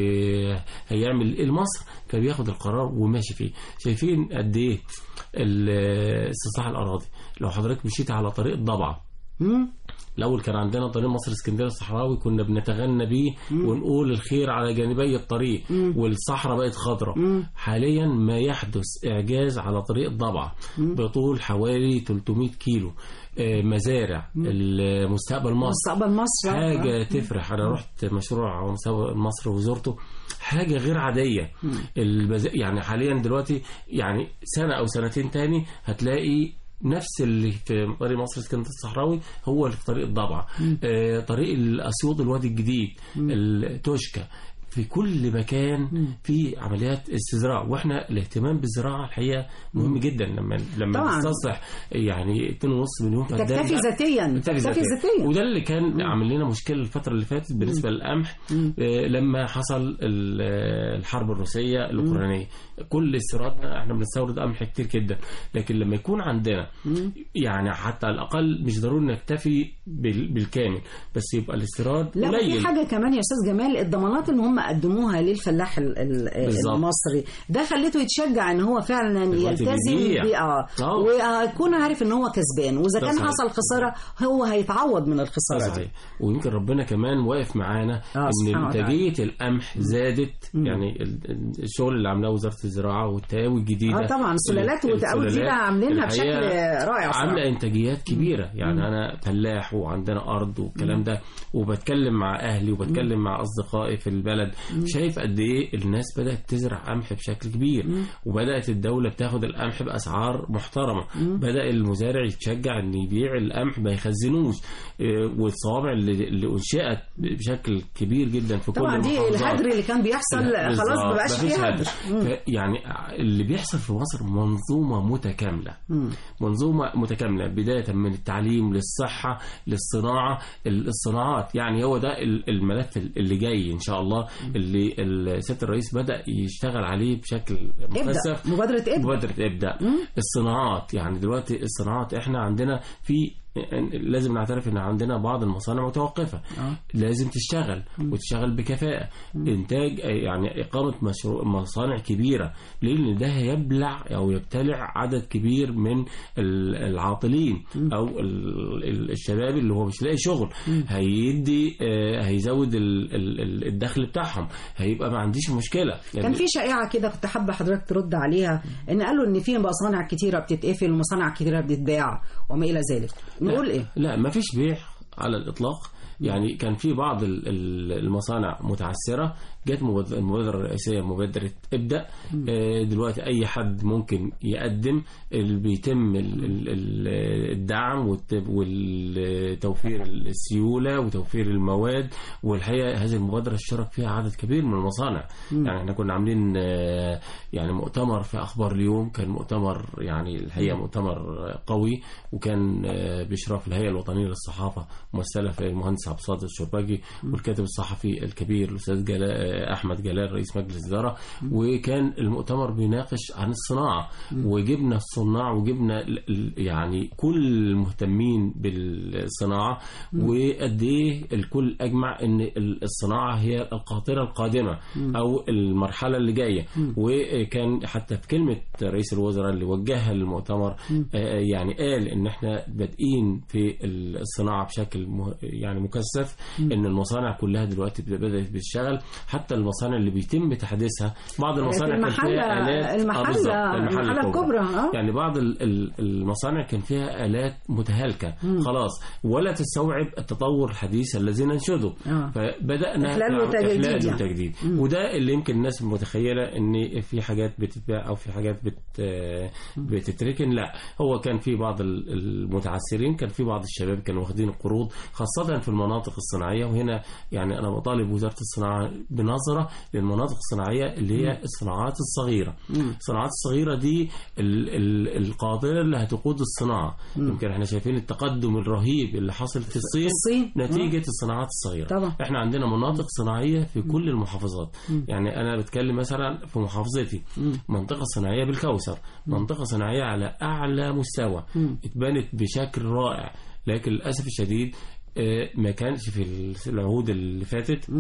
وهيعمل إيه لمصر فبياخد القرار وماشي فيه شايفين قد إيه ال- استصلاح الأراضي لو حضرتك مشيت على طريق ضبعة الاول كان عندنا طريق مصر اسكندريه الصحراوي كنا بنتغنى بيه ونقول الخير على جانبي الطريق والصحراء بقت خضراء حاليا ما يحدث اعجاز على طريق ضبعه بطول حوالي 300 كيلو آه، مزارع المستقبل مصر مستقبل مصر حاجة آه. تفرح أنا رحت مشروع مستقبل مصر وزرته حاجة غير عادية البز... يعني حاليا دلوقتي يعني سنة أو سنتين تاني هتلاقي نفس اللي في طريق مصر اسكندريه الصحراوي هو اللي في طريق الضبعه آه طريق الاسيوط الوادي الجديد التوشكا في كل مكان في عمليات استزراع واحنا الاهتمام بالزراعه الحقيقه مهم جدا لما لما طبعاً. نستصلح يعني 2.5 مليون فدان تكتفي لا، ذاتيا تكتفي تكتفي ذاتيا ذاتيا وده اللي كان عامل لنا مشكله الفتره اللي فاتت بالنسبه للقمح آه، لما حصل ال- آه، الحرب الروسيه الاوكرانيه كل استيرادنا احنا بنستورد قمح كتير جدا لكن لما يكون عندنا يعني حتى على الاقل مش ضروري نكتفي بال- بالكامل بس يبقى الاستيراد لا قليل في حاجه كمان يا استاذ جمال الضمانات اللي هم قدموها للفلاح ال- ال- بالظبط. المصري ده خليته يتشجع ان هو فعلا دلوقتي يلتزم بيبيع. ب- اه آه. ويكون عارف ان هو كسبان واذا ده كان صحيح. حصل خساره هو هيتعوض من ده الخساره دي صحيح ويمكن ربنا كمان واقف معانا آه، ان سبحانه وتعالى. انتاجيه القمح زادت يعني ال- ال- الشغل اللي عاملاه وزاره الزراعه والتقاوي الجديده آه، طبعا، السلالات والتقاوي السلالات الجديدة عاملينها بشكل الحقيقة رائع صراحة. عامله انتاجيات كبيره يعني انا فلاح وعندنا ارض والكلام ده وبتكلم مع اهلي وبتكلم مع اصدقائي في البلد شايف قد ايه الناس بدات تزرع قمح بشكل كبير وبدات الدوله بتاخد القمح باسعار محترمه بدا المزارع يتشجع ان يبيع القمح ما يخزنوش إيه، والصوامع اللي, اللي انشئت بشكل كبير جدا في كل طبعا دي المحافظات الهدر اللي كان بيحصل بالظبط، خلاص ما بقاش مفيش فيه هدر ف- يعني اللي بيحصل في مصر منظومه متكامله مم. منظومه متكامله بدايه من التعليم للصحه للصناعه ال- الصناعات يعني هو ده ال- الملف اللي جاي ان شاء الله اللي السيد الرئيس بدا يشتغل عليه بشكل مكثف مبادرة ابدأ. مبادره ابدا الصناعات يعني دلوقتي الصناعات احنا عندنا في لازم نعترف ان عندنا بعض المصانع متوقفه لازم تشتغل وتشتغل بكفاءه انتاج يعني اقامه مشروع مصانع كبيره لان ده هيبلع او يبتلع عدد كبير من ال- العاطلين او ال- ال- الشباب اللي هو مش لاقي شغل هيدي آه، هيزود ال- ال- ال- الدخل بتاعهم هيبقى ما عنديش مشكله كان في شائعه كده كنت حابه حضرتك ترد عليها ان قالوا ان في مصانع كتيره بتتقفل ومصانع كتيره بتتباع وما الى ذلك نقول لا. ايه لا ما فيش بيع على الإطلاق يعني كان في بعض ال- ال- المصانع متعثرة جت مباد- المبادره الرئيسيه مبادره ابدا آه، دلوقتي اي حد ممكن يقدم اللي بيتم ال- ال- ال- الدعم والت- والتوفير السيوله وتوفير المواد والحقيقه هذه المبادره اشترك فيها عدد كبير من المصانع يعني احنا كنا عاملين آه، يعني مؤتمر في اخبار اليوم كان مؤتمر يعني الحقيقه مؤتمر قوي وكان آه، باشراف الهيئه الوطنيه للصحافه ممثله في المهندس عبد الصادق الشرباجي والكاتب الصحفي الكبير الاستاذ جلال آه، احمد جلال رئيس مجلس الاداره وكان المؤتمر بيناقش عن الصناعه وجبنا الصناع وجبنا ال- ال- يعني كل المهتمين بالصناعه وقد ايه الكل اجمع ان ال- الصناعه هي القاطره القادمه او المرحله اللي جايه وكان حتى في كلمه رئيس الوزراء اللي وجهها للمؤتمر آه، يعني قال ان احنا بادئين في الصناعه بشكل مه- يعني مكثف ان المصانع كلها دلوقتي بدات بتشتغل حتى المصانع اللي بيتم تحديثها بعض المصانع كان المحلة- فيها الات آه، المحلة- بالظبط، المحلة الكبرى، آه. يعني بعض ال- ال- المصانع كان فيها آلات متهالكة خلاص ولا تستوعب التطور الحديث الذي ننشده آه. فبدأنا إحلال نعم، وتجديد إحلال يعني. وتجديد وده اللي يمكن الناس متخيلة إن في حاجات بتتباع أو في حاجات بت بتتركن لا هو كان في بعض ال- المتعثرين كان في بعض الشباب كانوا واخدين قروض خاصة في المناطق الصناعية وهنا يعني أنا بطالب وزارة الصناعة بنظرة للمناطق الصناعية اللي هي الصناعات الصغيرة الصناعات الصغيرة دي ال- ال- القاطرة اللي هتقود الصناعة يمكن احنا شايفين التقدم الرهيب اللي حصل في الصين, الصين. نتيجة الصناعات الصغيرة طبعا. احنا عندنا مناطق صناعية في كل المحافظات يعني أنا بتكلم مثلا في محافظتي منطقة صناعية بالكوثر منطقة صناعية على أعلى مستوى اتبنت بشكل رائع لكن للأسف الشديد آه، ما كانش في العهود اللي فاتت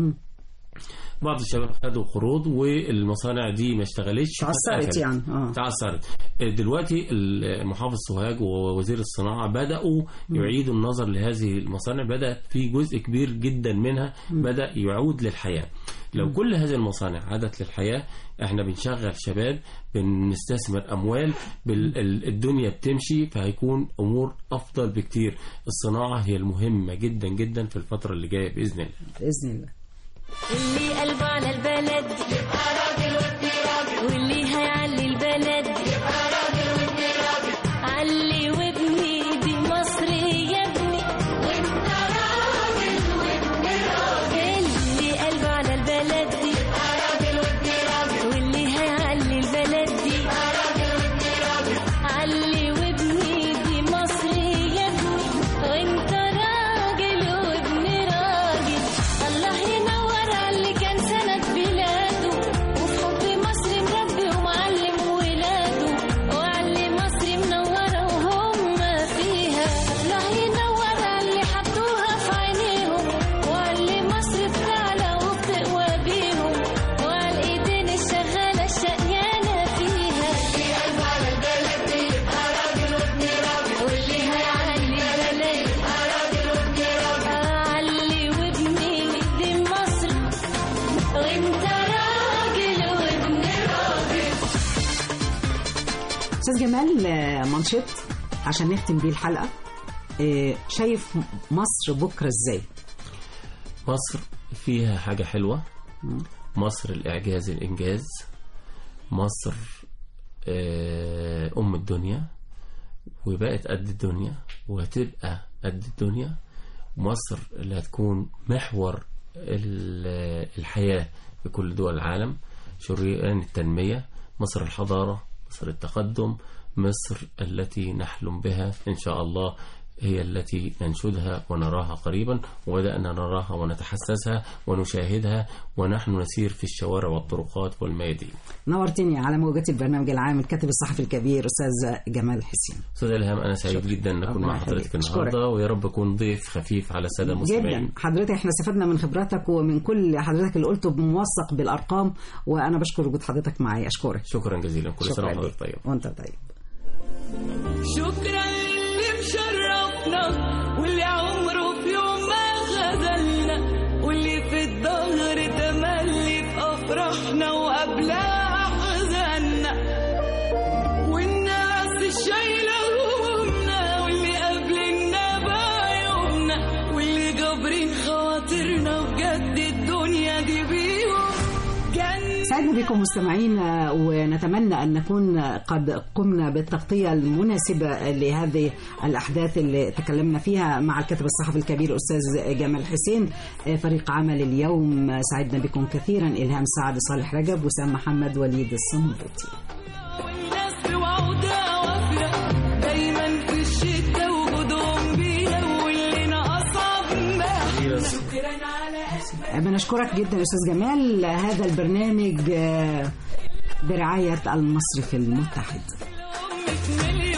بعض الشباب خدوا قروض والمصانع دي ما اشتغلتش تعثرت اتقفلت. يعني، آه. تعثرت دلوقتي محافظ سوهاج ووزير الصناعة بدأوا يعيدوا النظر لهذه المصانع بدأ في جزء كبير جدا منها بدأ يعود للحياة لو كل هذه المصانع عادت للحياة احنا بنشغل شباب بنستثمر اموال بال- ال- الدنيا بتمشي فهيكون امور افضل بكتير الصناعة هي المهمة جدا جدا في الفترة اللي جاية بإذن الله باذن الله اللي قلبه على البلد يبقى راجل وابن راجل واللي هيعلي البلد يبقى راجل وابن راجل علي وابني دي مصر يا ابني وانت راجل وابن راجل اللي قلبه على البلد يبقى راجل وابن راجل واللي هيعلي البلد يبقى راجل وابن راجل علي وابني دي مصر يا ابني وانت راجل وابن راجل الله ينور على اللي كان سند بلاده وفي حب مصر مربي ومعلم ولاده وعلي مصر منورة وهم فيها الله ينور على اللي حطوها في عينيهم وعلي مصر بتعلى وبتقوى بيهم وعلى الايدين الشغالة الشقيانة فيها اللي قلبه على البلد دي يبقى راجل وابن راجل واللي هيعلي البلد يبقى راجل وابن راجل علي وابني دي مصر وانت راجل وابن راجل استاذ جمال آه، منشط عشان نختم بيه الحلقه آه، شايف مصر بكره ازاي مصر فيها حاجة حلوة مصر الإعجاز الإنجاز مصر آه، أم الدنيا وبقت قد الدنيا وهتبقى قد الدنيا مصر اللي هتكون محور ال- الحياة في كل دول العالم شريان التنمية مصر الحضارة مصر التقدم مصر التي نحلم بها إن شاء الله هي التي ننشدها ونراها قريبا وبدأنا نراها ونتحسسها ونشاهدها ونحن نسير في الشوارع والطرقات والميادين نورتني على موجة البرنامج العام الكاتب الصحفي الكبير استاذ جمال حسين أستاذ إلهام أنا سعيد جدا أن أكون ربنا مع حضرتك يخليك. أشكرك. النهاردة ويا رب أكون ضيف خفيف على السادة المستمعين جدا حضرتك احنا استفدنا من خبراتك ومن كل حضرتك اللي قلته موثق بالارقام وانا بشكر وجود حضرتك معي اشكرك شكرا جزيلا كل سنة شكرا وحضرتك ليك. طيب وانت طيب شكرا اللي مشرفنا واللي عمره في يوم ما خذلنا واللي في الظهر تملي في افراحنا وقبلها احزاننا والناس الشايله همومنا واللي قابلنا بعيوبنا واللي جابرين خواطرنا بجد الدنيا دي بيهم اهلا بكم مستمعينا ونتمنى ان نكون قد قمنا بالتغطيه المناسبه لهذه الاحداث اللي تكلمنا فيها مع الكاتب الصحفي الكبير استاذ جمال حسين فريق عمل اليوم سعدنا بكم كثيرا الهام سعد صالح رجب وسام محمد وليد الصنبوطي والناس بوعودها وافية دايما في الشدة وجودهم بينا واللي ناقص عبنا شكرا على بنشكرك جدا استاذ جمال هذا البرنامج آه، برعايه المصرف المتحد مليون